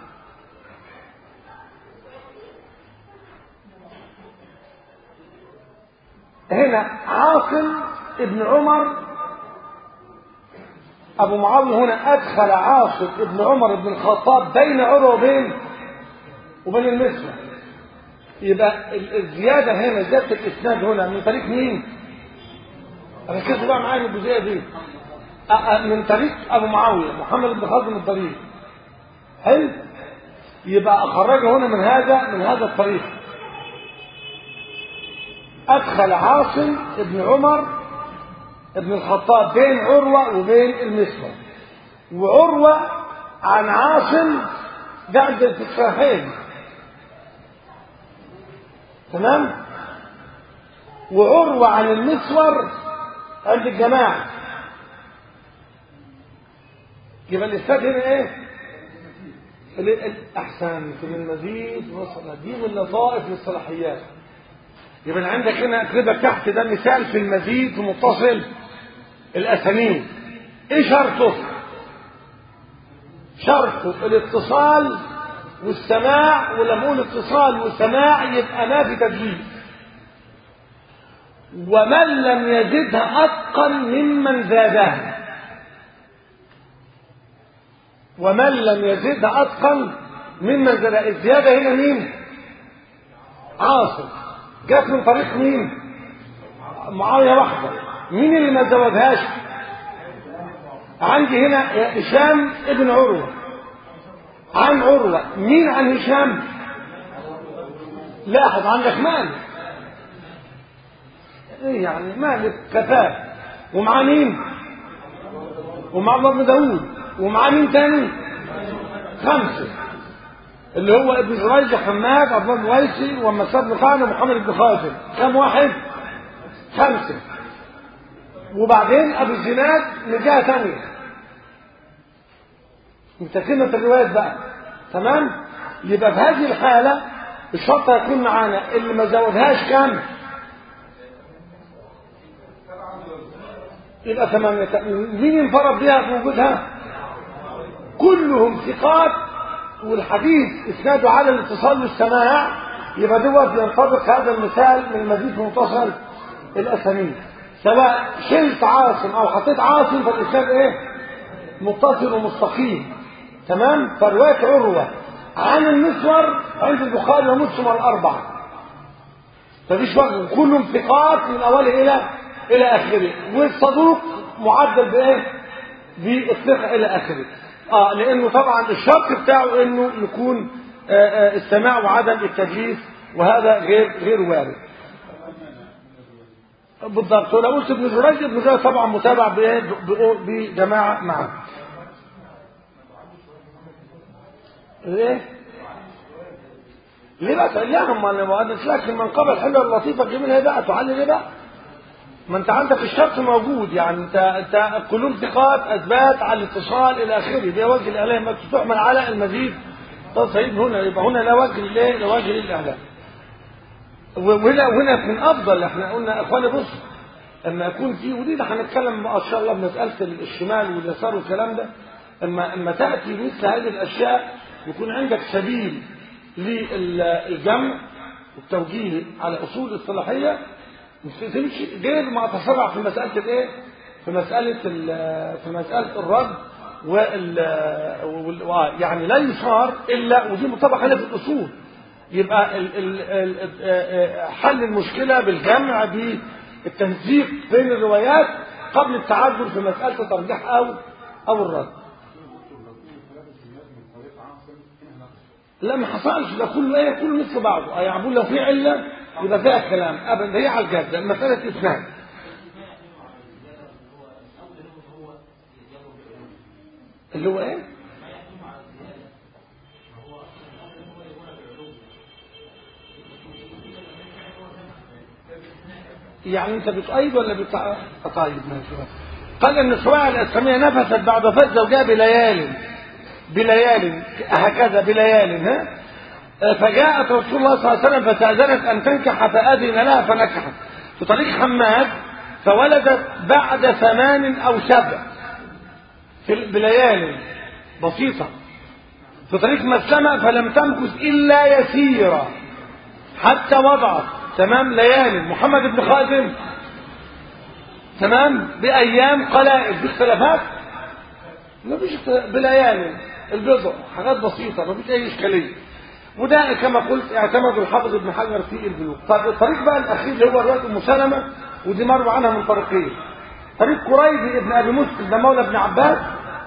هنا عاصم ابن عمر ابو معاويه هنا ادخل عاصم ابن عمر بن الخطاب بين عروه وبين وبين المسوى يبقى الزياده هنا زياده الاسناد هنا من طريق مين ركزوا بقى معايا الجزئيه دي من طريق ابو معاويه محمد بن خازم الضرير حلو يبقى اخرجه هنا من هذا من هذا الطريق ادخل عاصم ابن عمر ابن الخطاب بين عروه وبين المسور وعروه عن عاصم ده عند الصحيحين تمام وعروه عن المسور عند الجماعه يبقى الإسناد هنا إيه؟ الأحسن من المزيد وصل دي من لطائف للصلاحيات يبقى عندك هنا كده تحت ده مثال في المزيد في متصل الأسانيد إيه شرطه؟ شرطه الاتصال والسماع ولما أقول اتصال وسماع يبقى ما في تدليس ومن لم يزدها أتقن ممن زادها ومن لم يزدها أتقن ممن زادها الزيادة هنا مين عاصم جت من طريق مين معاوية واحدة مين اللي ما زودهاش عندي هنا هشام ابن عروة عن عروة مين عن هشام لاحظ عندك مالك ايه يعني مالك كفاه ومعاه مين ومع الله بن داوود ومعاه مين تاني خمسة اللي هو ابن جريج حماد عبد الله الويسي ومساد بن قعنب ومحمد بن خازم كم واحد خمسة وبعدين ابو الزناد من جهة تانية متكلمة الروايات بقى تمام يبقى في هذه الحالة الشرط هيكون معانا اللي ما زودهاش كام يبقى ثمانية مين انفرد بها في وجودها كلهم ثقات والحديث اسناده على الاتصال والسماع يبقى دوت ينطبق هذا المثال من المزيد متصل الاسانيد سواء شلت عاصم او حطيت عاصم فالاسناد ايه متصل ومستقيم تمام فروايه عروه عن المسور عند البخاري ومسلم الاربعه فمفيش وجه كلهم ثقات من اوله الى الى اخره والصدوق معدل بايه بالثقه الى اخره اه لانه طبعا الشرط بتاعه انه يكون آآ آآ السماع وعدم التدليس وهذا غير غير وارد بالضبط ولو قلت ابن جريج ابن جريج طبعا متابع بجماعه معه ايه ليه بقى تقليهم ما انا لكن من قبل حلوه اللطيفه الجميله بقى تعلي ليه بقى ما انت عندك الشرط موجود يعني انت انت كلهم ثقات اثبات على الاتصال الى اخره ده وجه الاعلام ما تحمل على المزيد طيب هنا يبقى هنا لا وجه ليه لا وجه للاعلام وهنا وهنا من افضل احنا قلنا اخوانا بص اما يكون في ودي ده هنتكلم ان شاء الله بمساله الشمال واليسار والكلام ده اما اما تاتي مثل هذه الاشياء يكون عندك سبيل للجمع والتوجيه على اصول الصلاحيه تمشي غير ما تسرع في مساله الايه؟ في مساله في مساله الرد وال وال- يعني لا يصار الا ودي مطبق عليها في الاصول يبقى ال ال ال حل المشكله بالجمع بالتنسيق بين الروايات قبل التعذر في مساله الترجيح او او الرد لا ما حصلش ده كله ايه كله مثل بعضه يعني لو في عله يبقى فيها كلام ابدا هي على الجد مساله اسناد اللي هو ايه يعني انت بتؤيد ولا بتع... طيب ماشي قال ان السواع الاسلاميه نفست بعد وفاه زوجها بليال بليال هكذا بليال ها فجاءت رسول الله صلى الله عليه وسلم فاستأذنت أن تنكح فأذن لها فنكحت في طريق حماد فولدت بعد ثمان أو سبع في بليال بسيطة في طريق مسلمة فلم تمكث إلا يسيرا حتى وضعت تمام ليال محمد بن خازم تمام بأيام قلائل في اختلافات ما فيش بليال البضع حاجات بسيطة ما فيش أي إشكالية وده كما قلت اعتمد الحافظ ابن حجر في البلوغ طب الطريق بقى الأخير اللي هو رواية أم سلمة ودي مروى عنها من طريقين طريق قريب ابن أبي مسلم ده مولى ابن عباس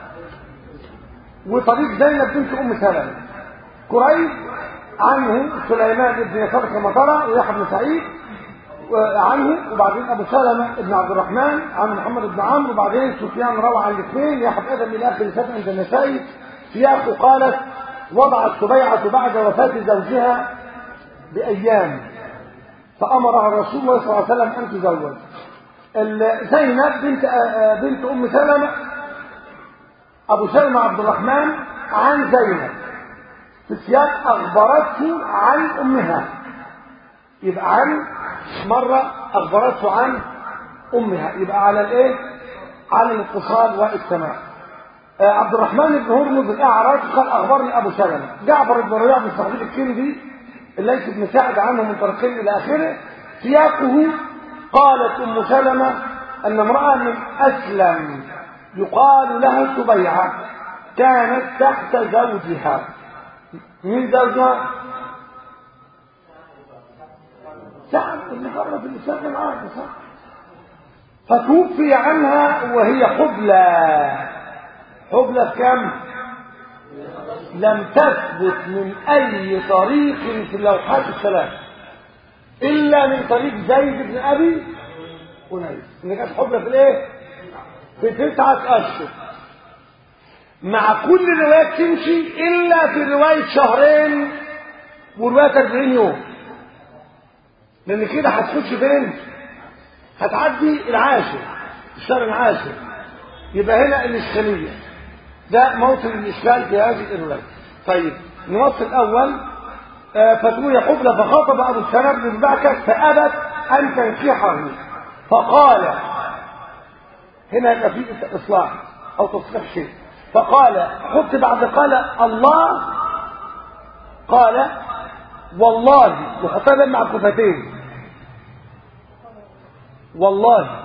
وطريق زينب بنت أم سلمة قريب عنه سليمان بن يسار كما ترى ويحيى بن سعيد عنه وبعدين ابو سلمه بن عبد الرحمن عن محمد بن عمرو وبعدين سفيان روى عن الاثنين يحيى ادم الى اخر سنه عند النسائي سياق قالت وضعت سبيعه بعد وفاه زوجها بايام فامرها رسول الله صلى الله عليه وسلم ان تزوج زينب بنت بنت ام سلمه ابو سلمه عبد الرحمن عن زينب في سياق اخبرته عن امها يبقى عن مرة أخبرته عن أمها يبقى على الإيه؟ على الاتصال والسماع. آه عبد الرحمن بن هرمز الأعرج قال أخبرني أبو سلمة. جعفر بن ربيعة بن صحيح الكندي الليث بن سعد عنه من طريقين إلى آخره سياقه قالت أم سلمة أن امرأة من أسلم يقال لها سبيعة كانت تحت زوجها. من زوجها؟ سعد اللي قرر في الإسلام العام صح فتوفي عنها وهي حبلى حبلى كم لم تثبت من أي طريق في اللوحات الثلاث إلا من طريق زيد بن أبي أنيس اللي كانت حبلى في الإيه؟ في تسعة أشهر مع كل روايات تمشي إلا في رواية شهرين ورواية 40 يوم لان كده هتخش فين هتعدي العاشر الشهر العاشر يبقى هنا الاشكاليه ده موطن الاشكال في هذه الروايه طيب نوصل الاول آه فتوي حبلى فخاطب ابو السلام بن بكر فابت ان تنكحه فقال هنا يبقى في اصلاح او تصليح شيء فقال حط بعد قال الله قال والله وحطها مع الكفتين والله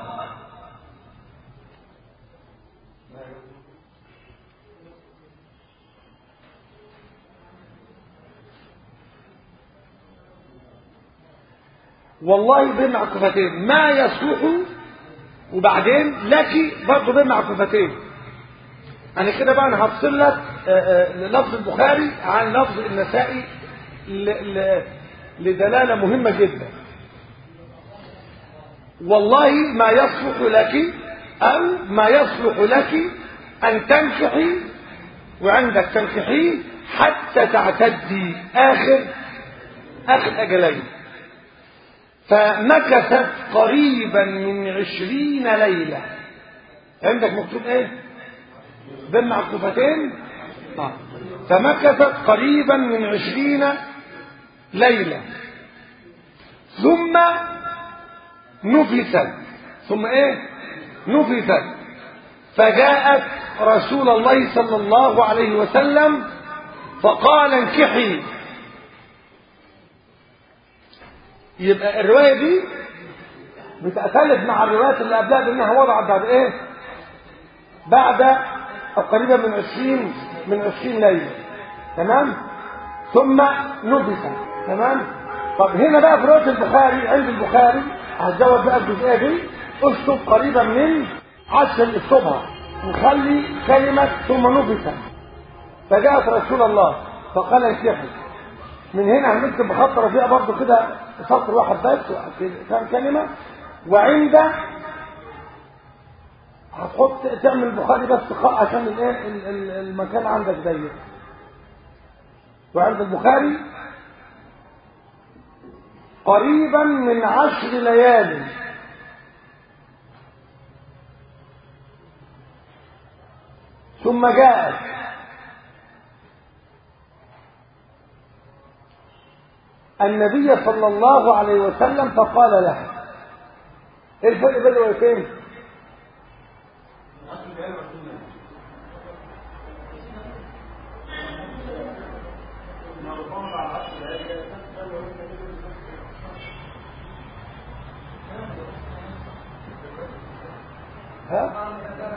والله بين معكوفتين ما يصلح وبعدين لك برضه بين معكوفتين انا كده بقى انا هفصل لك لفظ البخاري عن لفظ النسائي لدلاله مهمه جدا والله ما يصلح لك او ما يصلح لك ان تنكحي وعندك تنكحيه حتى تعتدي اخر اخر اجلين فمكثت قريبا من عشرين ليلة عندك مكتوب ايه بين معكوفتين آه. فمكثت قريبا من عشرين ليلة ثم نفست ثم ايه نفست فجاءت رسول الله صلى الله عليه وسلم فقال انكحي يبقى الرواية دي بتختلف مع الروايات اللي قبلها بانها وضعت بعد ايه بعد قريبة من عشرين من عشرين ليلة تمام ثم نبت تمام طب هنا بقى في رواية البخاري عند البخاري هتزود بقى الجزئية دي اشطب قريبا من عشر الصبح وخلي كلمة ثم نبت فجاءت رسول الله فقال انكحوا من هنا هنكتب بخط رفيع برضه كده سطر واحد بس كام كلمة وعند هتحط تعمل البخاري بس خاء عشان الايه المكان عندك ضيق وعند البخاري قريبا من عشر ليال ثم جاءت النبي صلى الله عليه وسلم فقال لها ايه الفرق بين الروايتين ها؟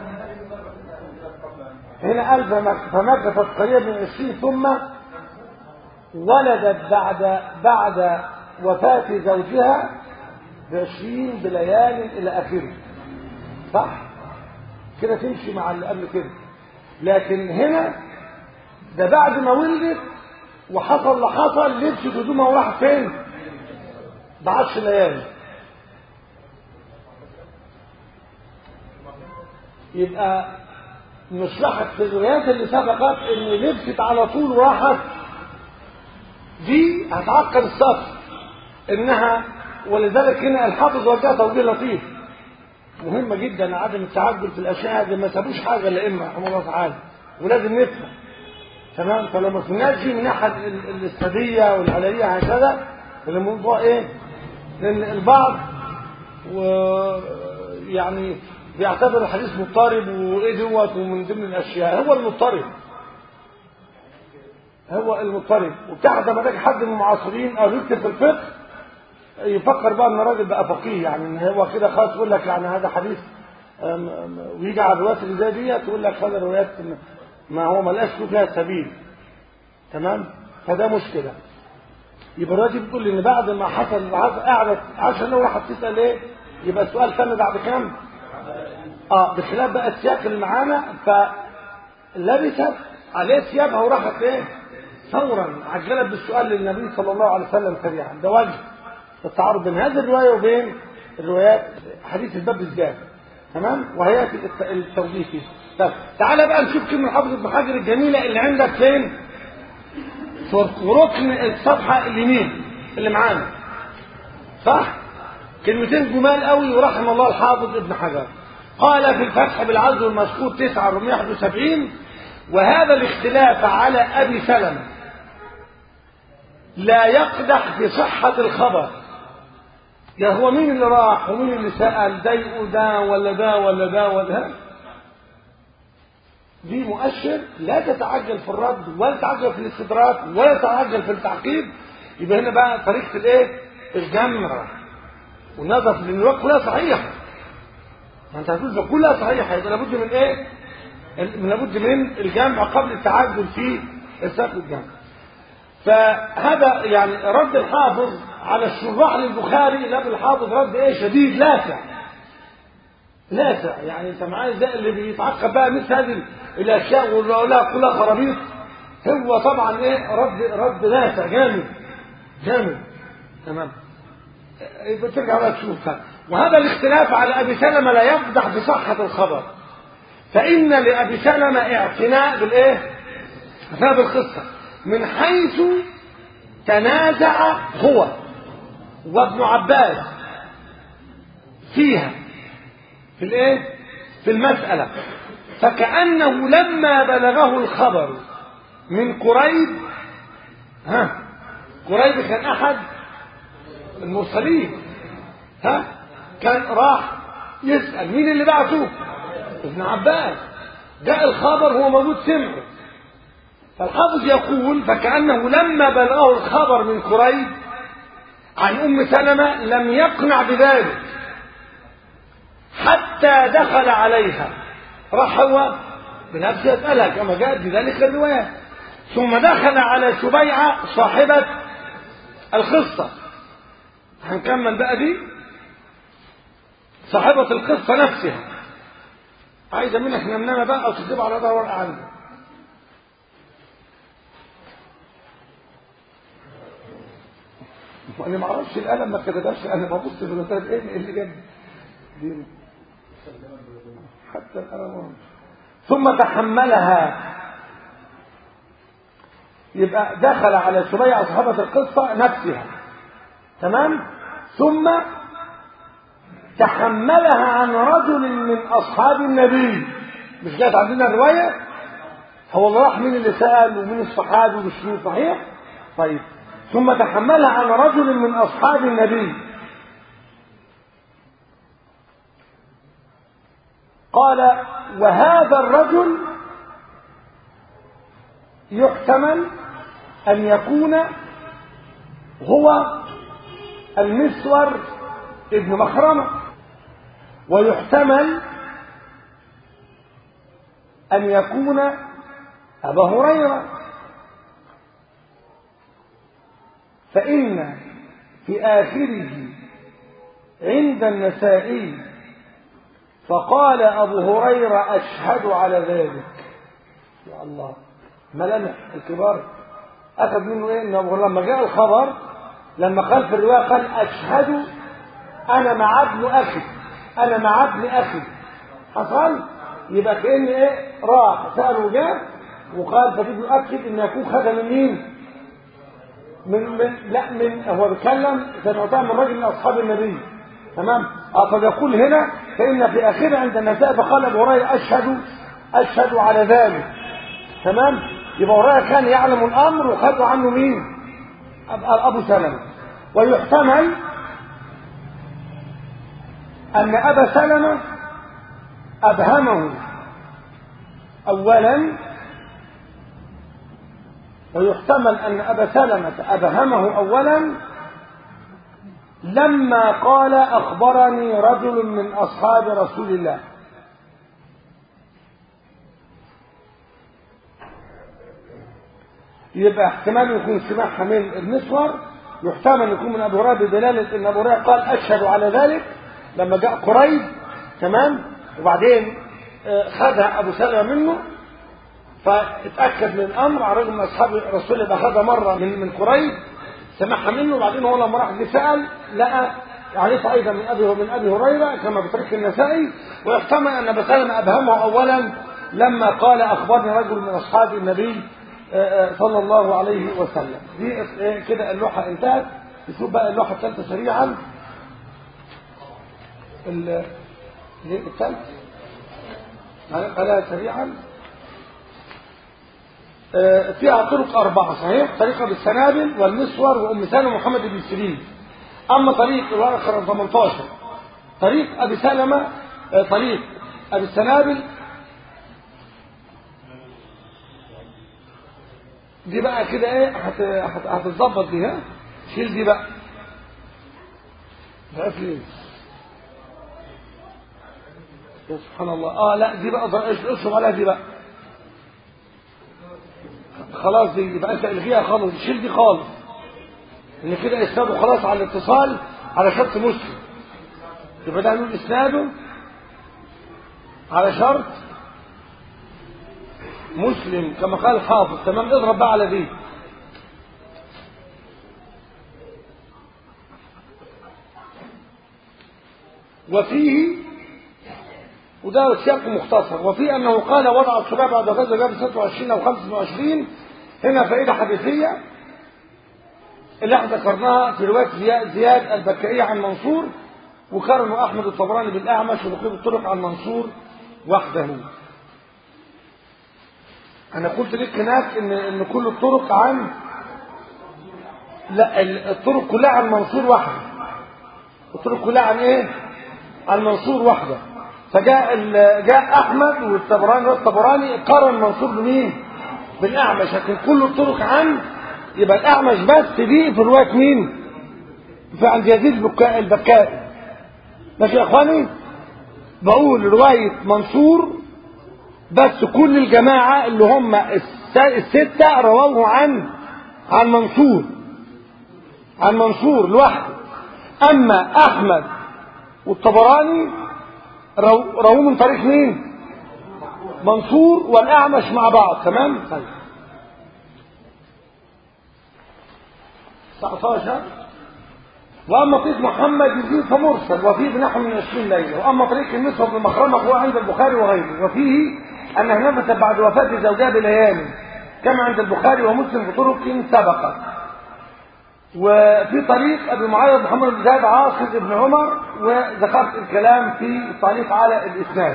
هنا قال فمكثت قريبا من عشرين ثم ولدت بعد بعد وفاة زوجها بعشرين بليال إلى آخره صح؟ كده تمشي مع اللي قبل كده لكن هنا ده بعد ما ولدت وحصل اللي حصل لبست هدومها وراحت فين؟ بعشر ليالي يبقى نشرحت في الروايات اللي سبقت ان لبست على طول وراحت دي هتعقد السطر انها ولذلك هنا الحافظ وجه توجيه لطيف مهمه جدا عدم التعجل في الاشياء هذه ما سابوش حاجه الائمه رحمه الله تعالى ولازم نفهم تمام فلو ما فهمناش من ناحيه الاستاديه والعلاليه هكذا الموضوع ايه؟ لان البعض ويعني بيعتبر الحديث مضطرب وايه دوت ومن ضمن الاشياء هو المضطرب هو المضطرب وبتاع لما تلاقي حد من المعاصرين او يكتب في الفقه يفكر بقى ان الراجل بقى فقيه يعني ان هو كده خلاص يقول لك يعني هذا حديث ويجي على الروايات اللي زي دي تقول لك هذا روايات ما هو ما لقاش فيها سبيل تمام فده مشكله يبقى الروايه دي بتقول ان بعد ما حصل قعدت عشان لو راحت تسال ايه يبقى السؤال تم بعد كام؟ اه بخلاف بقى السياق اللي معانا فلبست عليه ثيابها وراحت ايه؟ فورا عجلت بالسؤال للنبي صلى الله عليه وسلم سريعا ده وجه التعارض بين هذه الروايه وبين الروايات حديث الباب بالذات تمام وهياتي التوجيه فيه طب تعالى بقى نشوف كلمه حافظ ابن حجر الجميله اللي عندك فين؟ في ركن الصفحه اليمين اللي معانا صح؟ كلمتين جمال قوي ورحم الله الحافظ ابن حجر قال في الفتح بالعزل المذكور 9 471 وهذا الاختلاف على ابي سلمه لا يقدح في صحة الخبر يا هو مين اللي راح ومين اللي سأل ده يقول ده ولا ده ولا ده ولا دي مؤشر لا تتعجل في الرد ولا تتعجل في الاستدراك ولا تتعجل في التعقيب يبقى هنا بقى طريقة الايه؟ الجمع والنظر لان الوقت كلها صحيحة ما انت هتقول كلها صحيحة يبقى لابد من ايه؟ لابد من الجمع قبل التعجل في الساق الجمع فهذا يعني رد الحافظ على الشراح للبخاري لا الحافظ رد ايه شديد لاسع لاسع يعني انت معايا ده اللي بيتعقب بقى مثل هذه الاشياء ولا كلها خرابيط هو طبعا ايه رد رد لاسع جامد جامد تمام يبقى ترجع بقى تشوف وهذا الاختلاف على ابي سلمه لا يفضح بصحه الخبر فان لابي سلمه اعتناء بالايه؟ بسبب القصه من حيث تنازع هو وابن عباس فيها في الايه في المسألة فكأنه لما بلغه الخبر من قريب ها قريب كان احد المرسلين ها كان راح يسأل مين اللي بعته ابن عباس جاء الخبر هو موجود سمعه فالحافظ يقول فكأنه لما بلغه الخبر من قريب عن أم سلمة لم يقنع بذلك حتى دخل عليها راح هو بنفسه يسألها كما جاءت بذلك الرواية ثم دخل على شبيعة صاحبة القصة هنكمل بقى دي صاحبة القصة نفسها عايزة منك نمنامة بقى أو تكتب على ده ورقة عندك وانا ما اعرفش القلم ما كتبهاش انا ببص في الرسالة ايه اللي جاب دي حتى القلم ثم تحملها يبقى دخل على سبيع صاحبة القصة نفسها تمام ثم تحملها عن رجل من أصحاب النبي مش جات عندنا الرواية هو اللي راح مين اللي سأل ومين الصحابي ومش مين صحيح طيب ثم تحملها عن رجل من أصحاب النبي قال وهذا الرجل يحتمل أن يكون هو المسور ابن مخرمة ويحتمل أن يكون أبا هريرة فإن في آخره عند النسائي فقال أبو هريرة أشهد على ذلك يا الله ملامح الكبار أخذ منه إيه إن أبو هريرة لما جاء الخبر لما قال في الرواية قال أشهد أنا مع ابن أخي أنا مع ابن أخي حصل يبقى كأن إيه راح سأله جاء وقال فبده يؤكد إن يكون خدم من مين؟ من من لا من هو بيتكلم سمعتها من رجل من أصحاب النبي تمام؟ اه فبيقول هنا فإن في آخره عند النساء فقال أبو هريرة أشهد أشهد على ذلك تمام؟ يبقى هريرة كان يعلم الأمر وخدوا عنه مين؟ أبو سلمة ويحتمل أن أبا سلمة أبهمه أولا ويحتمل أن أبا سلمة أبهمه أولا لما قال أخبرني رجل من أصحاب رسول الله يبقى احتمال يكون سماعها من المسور يحتمل يكون من أبو هريرة بدلالة أن أبو هريرة قال أشهد على ذلك لما جاء قريب تمام وبعدين خدها أبو سلمة منه فاتأكد من الأمر على رجل من أصحاب الرسول اللي أخذها مرة من من قريب سمعها منه وبعدين هو لما راح سأل لقى عرف أيضا من أبي من أبي هريرة كما بطريق النسائي ويحتمل أن أبا سلمة أبهمه أولا لما قال أخبرني رجل من أصحاب النبي صلى الله عليه وسلم دي كده اللوحة انتهت نشوف بقى اللوحة الثالثة سريعا الثالث قالها سريعا فيها طرق أربعة صحيح طريقة بالسنابل والمسور وأم سلمة ومحمد بن سيرين أما طريق الورقة 18 طريق أبي سلمة طريق أبي السنابل دي بقى كده ايه هتتظبط دي ها شيل دي بقى بقى في يا سبحان الله اه لا دي بقى اشرب عليها دي بقى خلاص دي يبقى انت الغيها خالص شيل دي خالص ان كده اسناده خلاص على الاتصال على شرط مسلم يبقى ده نقول اسناده على شرط مسلم كما قال الحافظ تمام اضرب بقى على دي وفيه وده سياق مختصر وفي انه قال وضع الشباب بعد غزوه جاب 26 او 25 هنا فائده حديثيه اللي احنا ذكرناها في روايه زياد, زياد البكائي عن منصور وقارنه احمد الطبراني بالاعمش ونقيب الطرق عن منصور وحده انا قلت لك هناك ان ان كل الطرق عن لا الطرق كلها عن منصور وحده الطرق كلها عن ايه عن منصور وحده فجاء جاء احمد والطبراني والطبراني قارن منصور بمين بالاعمش لكن كل الطرق عن يبقى الاعمش بس دي في روايه مين في عند يزيد البكائي ماشي يا اخواني بقول روايه منصور بس كل الجماعة اللي هم الس- الستة رووه عن عن منصور عن منصور لوحده أما أحمد والطبراني رو- رووه من طريق مين؟ منصور والأعمش مع بعض تمام؟ طيب 19 واما طريق محمد يزيد فمرسل وفيه بنحو من 20 ليله واما طريق النسوه بن مخرمه فهو عند البخاري وغيره وفيه انها نفست بعد وفاه زوجها بليالي كما عند البخاري ومسلم في طرق سبقت وفي طريق ابي معاويه محمد بن زياد عاصم بن عمر وذكرت الكلام في التعليق على الاسناد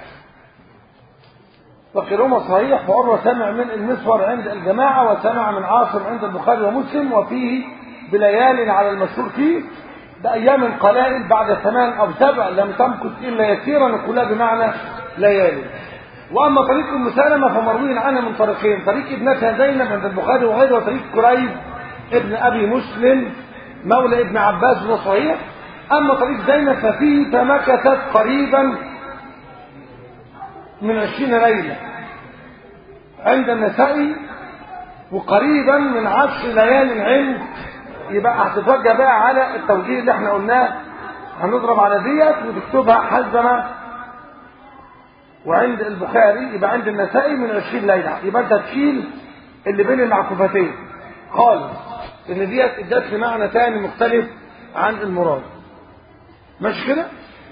وكلاهما صحيح وعروة سمع من المسور عند الجماعة وسمع من عاصم عند البخاري ومسلم وفيه بليال على المشهور فيه بأيام قلائل بعد ثمان أو سبع لم تمكث إلا يسيرا كلها بمعنى ليالي وأما طريق أم سلمة فمروي عنها من طريقين طريق ابنتها زينب عند البخاري وغيره وطريق كريب ابن أبي مسلم مولى ابن عباس وهو صحيح أما طريق زينب ففيه فمكثت قريبا من عشرين ليلة عند النسائي وقريبا من عشر ليال عند يبقى هتتوجه بقى على التوجيه اللي احنا قلناه هنضرب على ديت وتكتبها حزمة وعند البخاري يبقى عند النسائي من عشرين ليلة يبقى انت تشيل اللي بين المعكوفتين خالص ان ديت ادت لي معنى تاني مختلف عن المراد ماشي كده؟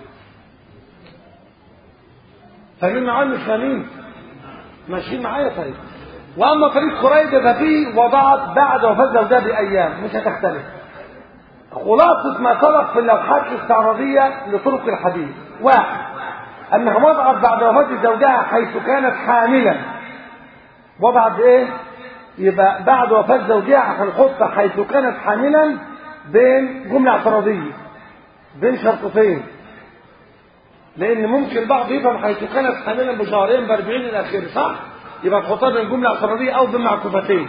فاهمين معايا مش فاهمين ماشيين معايا طيب واما طريق قريب ففيه وضعت بعد وفاه زوجها بايام مش هتختلف خلاصه ما سبق في اللوحات الاستعراضيه لطرق الحديث واحد انها وضعت بعد وفاه زوجها حيث كانت حاملا وضعت ايه يبقى بعد وفاه زوجها هنحط حيث كانت حاملا بين جمله اعتراضيه بين شرطتين لان ممكن البعض يفهم حيث كانت حاملا بشهرين ب 40 الى اخره صح يبقى تحطها بين جمله اعتراضيه او بين معكوفتين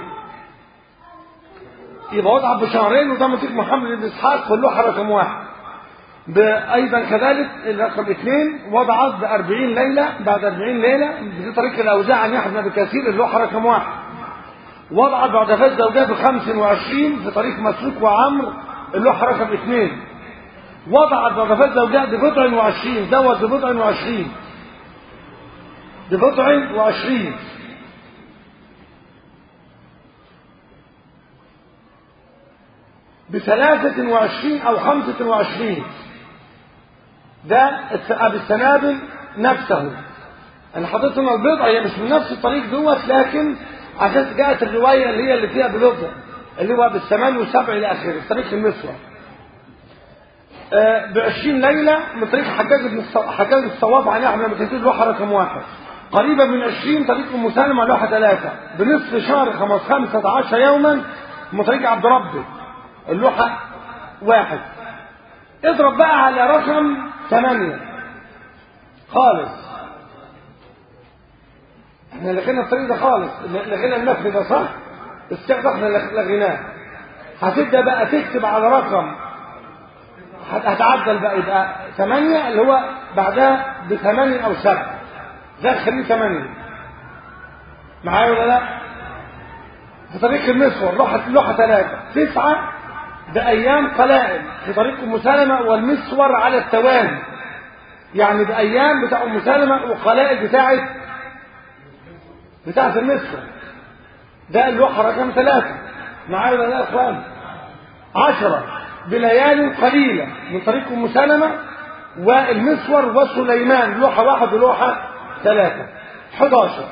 يبقى وضع بشهرين وده مطيق محمد بن اسحاق في اللوحه رقم واحد ايضا كذلك الرقم اثنين وضعت ب 40 ليله بعد 40 ليله في طريق الاوزاع عن يحيى بن كثير اللوحه رقم واحد وضعت بعد فاز زوجها ب 25 في طريق مسلوك وعمرو اللوحه رقم اثنين وضعت بعد فاز زوجها ببضع وعشرين زوج ببضع وعشرين ببضع وعشرين بثلاثة وعشرين أو خمسة وعشرين ده أبي السنابل نفسه أنا حطيت لنا البضع هي مش من نفس الطريق دوت لكن عشان جاءت الرواية اللي هي اللي فيها بلغة اللي هو بالثمان والسبع إلى آخره الطريق المصري ب 20 ليلة من طريق حجاج بن حجاج الصواب عن أحمد بن كثير لوحة رقم واحد قريبة من 20 طريق أم سلمة لوحة ثلاثة بنصف شهر 15 يوما من طريق عبد ربه اللوحة واحد اضرب بقى على رقم ثمانية خالص احنا لغينا الطريق ده خالص لغينا النفس ده صح السعر احنا لغيناه هتبدا بقى تكتب على رقم هتعدل بقى يبقى ثمانية اللي هو بعدها بثمانية أو سبعة ده خليه ثمانية معايا ولا لا؟ في طريق المسور لوحة لوحة ثلاثة تسعة بأيام قلائل في طريق أم سلمة والمسور على التوالي يعني بأيام بتاع أم سلمة وقلائل بتاعت بتاعت المسور ده اللوحة رقم ثلاثة معايا ولا لا يا إخوان؟ عشرة بليال قليلة من طريق أم سلمة والمسور وسليمان لوحة واحد ولوحة ثلاثة 11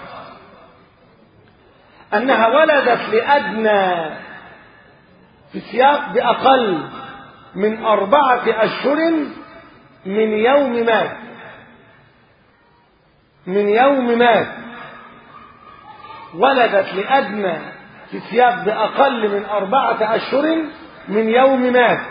أنها ولدت لأدنى في سياق بأقل من أربعة أشهر من يوم مات من يوم مات ولدت لأدنى في سياق بأقل من أربعة أشهر من يوم مات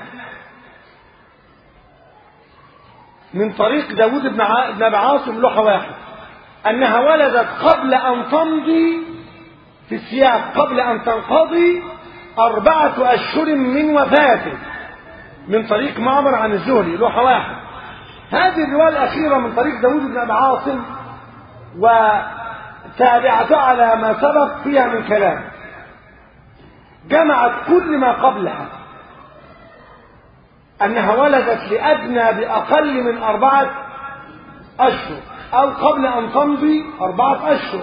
من طريق داود بن ابي عاصم لوحة واحد أنها ولدت قبل أن تمضي في السياق قبل أن تنقضي أربعة أشهر من وفاته من طريق معمر عن الزهري لوحة واحد هذه الرواية الأخيرة من طريق داود بن أبي عاصم تابعة على ما سبق فيها من كلام جمعت كل ما قبلها أنها ولدت لأدنى بأقل من أربعة أشهر أو قبل أن تمضي أربعة أشهر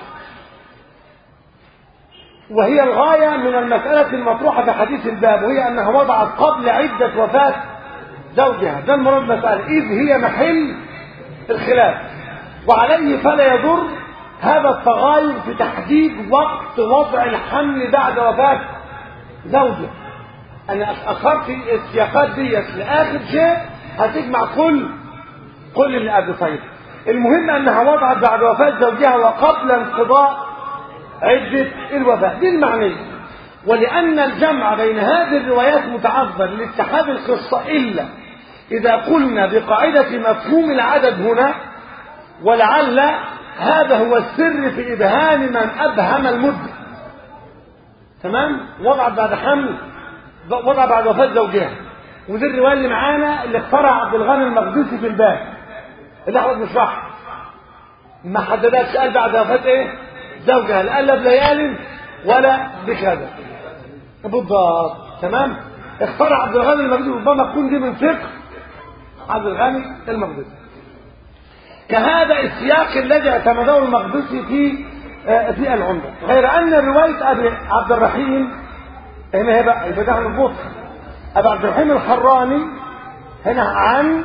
وهي الغاية من المسألة المطروحة في حديث الباب وهي أنها وضعت قبل عدة وفاة زوجها ده المراد المسألة إذ هي محل الخلاف وعليه فلا يضر هذا التغاير في تحديد وقت وضع الحمل بعد وفاة زوجها أنا أخرت السياقات ديت لآخر شيء هتجمع كل كل اللي قبل طيب المهم أنها وضعت بعد وفاة زوجها وقبل انقضاء عدة الوفاة دي المعنية ولأن الجمع بين هذه الروايات متعذر لاتحاد القصة إلا إذا قلنا بقاعدة مفهوم العدد هنا ولعل هذا هو السر في إبهام من أبهم المدة تمام وضعت بعد حمل وضع بعد وفاة زوجها ودي الرواية اللي معانا اللي اخترع عبد الغني المقدسي في الباب اللي احنا بنشرحها ما حددتش قال بعد وفاة ايه زوجها لا قال بليال ولا بكذا بالضبط تمام اخترع عبد الغني المقدسي ربما تكون دي من فقه عبد الغني المقدسي كهذا السياق الذي اعتمده المقدسي في في العمدة غير أن رواية أبي عبد الرحيم هنا هي بقى البداية من البطء أبي عبد الرحيم الحراني هنا عن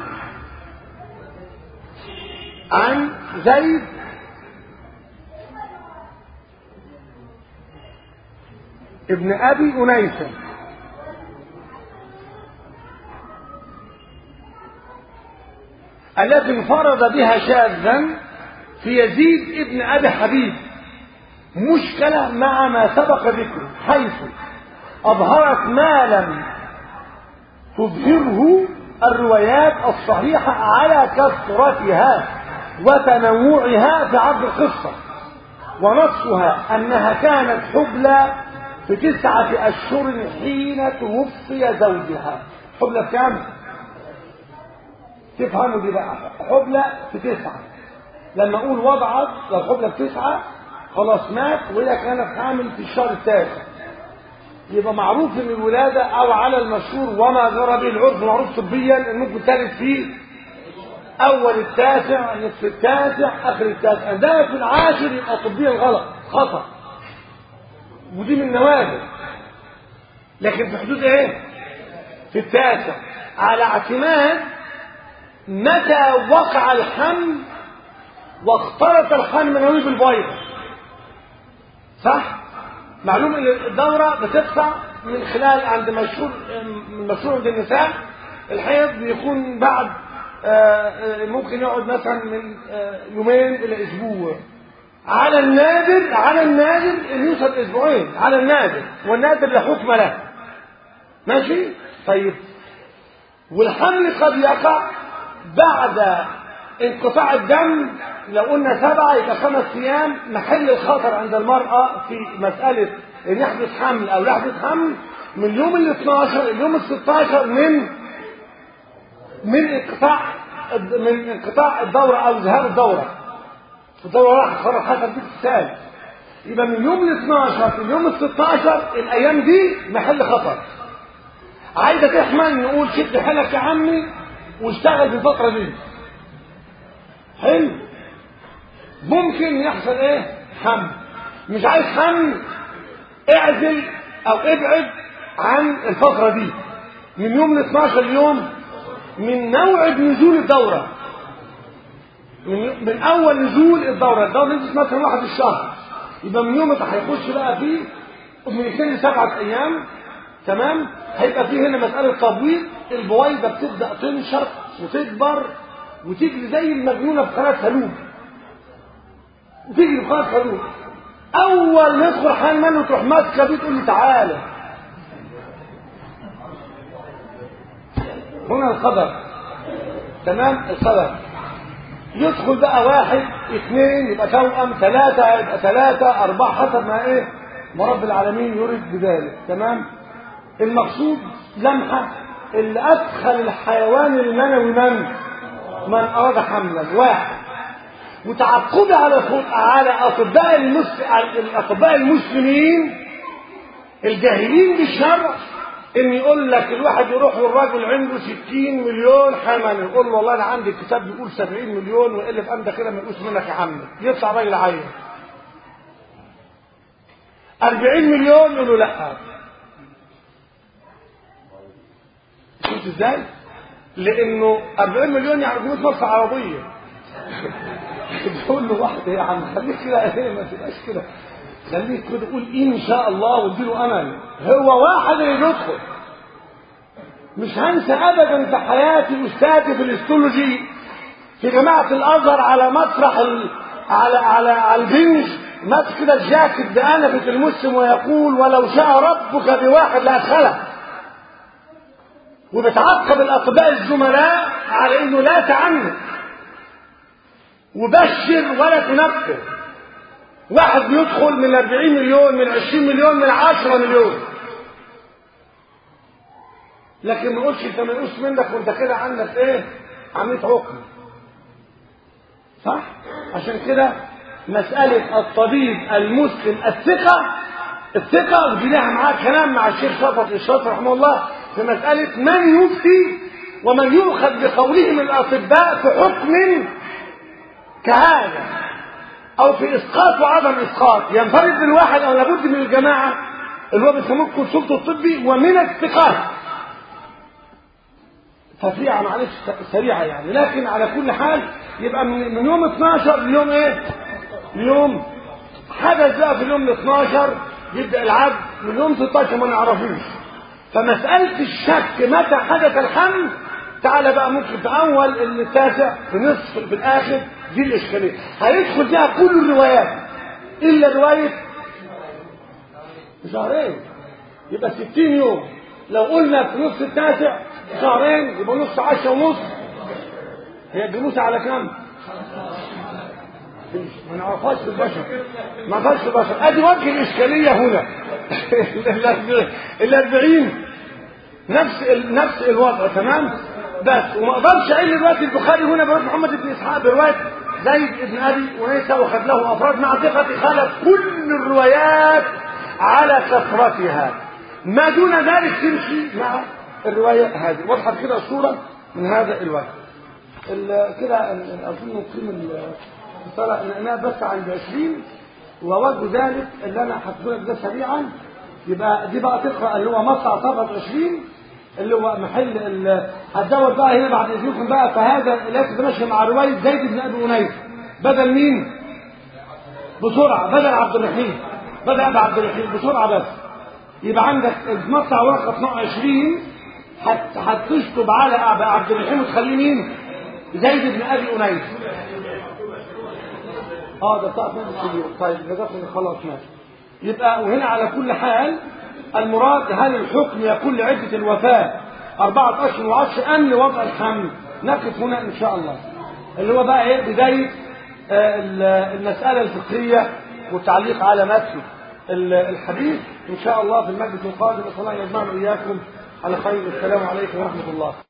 عن زيد ابن أبي أنيسة التي انفرد بها شاذا في يزيد ابن أبي حبيب مشكلة مع ما سبق ذكره حيث أظهرت ما لم تظهره الروايات الصحيحة على كثرتها وتنوعها في عرض القصة ونصها أنها كانت حبلى في تسعة أشهر حين توفي زوجها حبلى في كام؟ تفهموا دي بقى حبلى في تسعة لما أقول وضعت لو حبلى في تسعة خلاص مات وهي كانت حامل في الشهر التاسع يبقى معروف ان الولاده او على المشهور وما جرى به العرف معروف طبيا ان ممكن تلد في اول التاسع نصف التاسع اخر التاسع ده في العاشر يبقى طبيا غلط خطا ودي من النوادر لكن في حدود ايه في التاسع على اعتماد متى وقع الحمل واختلط الحمل منوي بالبيضه صح معلوم ان الدوره بتقطع من خلال عند مشهور مشهور عند النساء الحيض بيكون بعد ممكن يقعد مثلا من يومين الى اسبوع على النادر على النادر ان يوصل اسبوعين على النادر والنادر لا حكم له ماشي طيب والحمل قد يقع بعد انقطاع الدم لو قلنا سبعة يبقى خمس أيام محل الخطر عند المرأة في مسألة إن يحدث حمل أو لا يحدث حمل من اليوم ال 12 اليوم ال 16 من من انقطاع من انقطاع الدورة أو ذهاب الدورة الدورة راح خلاص حسب دي الثالث يبقى من يوم ال 12 اليوم ال 16 الأيام دي محل خطر عايزة تحمل نقول شد حيلك يا عمي واشتغل في الفترة دي حلو ممكن يحصل ايه حمل مش عايز حمل اعزل او ابعد عن الفترة دي من يوم ل 12 يوم من موعد نزول الدورة من, من اول نزول الدورة الدورة نزلت مثلا واحد الشهر يبقى من يوم هيخش بقى فيه من اثنين لسبعة ايام تمام هيبقى فيه هنا مسألة تبويض البويضة بتبدأ تنشط وتكبر وتجري زي المجنونة في قناة سلوك وتجري في قناة سلوك أول ما يدخل حال منه تروح ماسكة بيه تقول لي تعالى هنا الخبر تمام الخبر يدخل بقى واحد اثنين يبقى توأم ثلاثة يبقى ثلاثة أربعة حسب ما إيه ما رب العالمين يريد بذلك تمام المقصود لمحة اللي أدخل الحيوان المنوي من من أراد حملا واحد وتعقبي على فوق على اطباء المس... الاطباء المسلمين الجاهلين بالشرع ان يقول لك الواحد يروح للراجل عنده 60 مليون حمل يقول له والله انا عندي الكتاب بيقول 70 مليون ويقول في انت كده ما يقولش منك يا عم يطلع راجل عين 40 مليون يقول له لا شفت ازاي؟ لانه 40 مليون يعني جنيه مصر عربيه تقول له واحده يا عم خليك كده ايه ما تبقاش كده خليك كده قول ان شاء الله واديله امل هو واحد اللي بيدخل مش هنسى ابدا في حياتي استاذي في الاستولوجي في جماعه الازهر على مسرح ال... على على على البنج ماسك كده الجاكيت بأنفة المسلم ويقول ولو شاء ربك بواحد لأدخله وبتعقب الأطباء الزملاء على إنه لا تعنت وبشر ولا تنفر واحد بيدخل من 40 مليون من 20 مليون من 10 مليون لكن ما يقولش انت ما يقولش منك وانت كده عندك ايه عمليه عقم صح عشان كده مسألة الطبيب المسلم الثقة الثقة ودي لها معاه كلام مع الشيخ شرفت الشرف رحمه الله في مسألة من يفتي ومن يؤخذ بقوله من الأطباء في حكم كهذا أو في إسقاط وعدم إسقاط ينفرد بالواحد أو لابد من الجماعة اللي هو بيسموه الكونسلت الطبي ومن الثقات تفريعة معلش سريعة يعني لكن على كل حال يبقى من, من يوم 12 ليوم ايه؟ ليوم حدث بقى في اليوم 12 يبدأ العد من يوم 16 ما نعرفوش فمسألة الشك متى حدث الحمل تعالى بقى ممكن في أول التاسع في نصف في الآخر دي الإشكالية هيدخل فيها كل الروايات إلا رواية شهرين يبقى 60 يوم لو قلنا في نص التاسع شهرين يبقى نص عشرة ونص هي الجاموسة على كام؟ ما نعرفهاش في البشر ما نعرفهاش في البشر ادي وجه الاشكاليه هنا الاربعين نفس ال... نفس الوضع تمام بس وما اقدرش اقل دلوقتي البخاري هنا بروايه محمد بن اسحاق بروايه زيد بن ابي ونيسى وخد له افراد مع ثقه خلت كل الروايات على كثرتها ما دون ذلك تمشي مع الروايه هذه وضحت كده الصوره من هذا الوجه كده اظن نقيم الصلاه لانها بس عند 20 ووجه ذلك اللي انا هحكيه لك ده سريعا يبقى دي بقى تقرا اللي هو مقطع صفحه 20 اللي هو محل هتدور بقى هنا بعد اذنكم بقى فهذا الاسم ده ماشي مع روايه زيد بن ابي انيس بدل مين؟ بسرعه بدل عبد الرحيم بدل ابي عبد الرحيم بسرعه بس يبقى عندك المقطع ورقه 22 هتشطب على عبد الرحيم وتخليه مين؟ زيد بن ابي انيس اه ده بتاع اليوم طيب ده خلاص ماشي يبقى وهنا على كل حال المراد هل الحكم يكون لعدة الوفاة أربعة أشهر وعشر أم لوضع الحمل نقف هنا إن شاء الله اللي هو بقى إيه بداية آه المسألة الفقهية والتعليق على متن الحديث إن شاء الله في المجلس القادم صلى الله يجمعنا إياكم على خير السلام عليكم ورحمة الله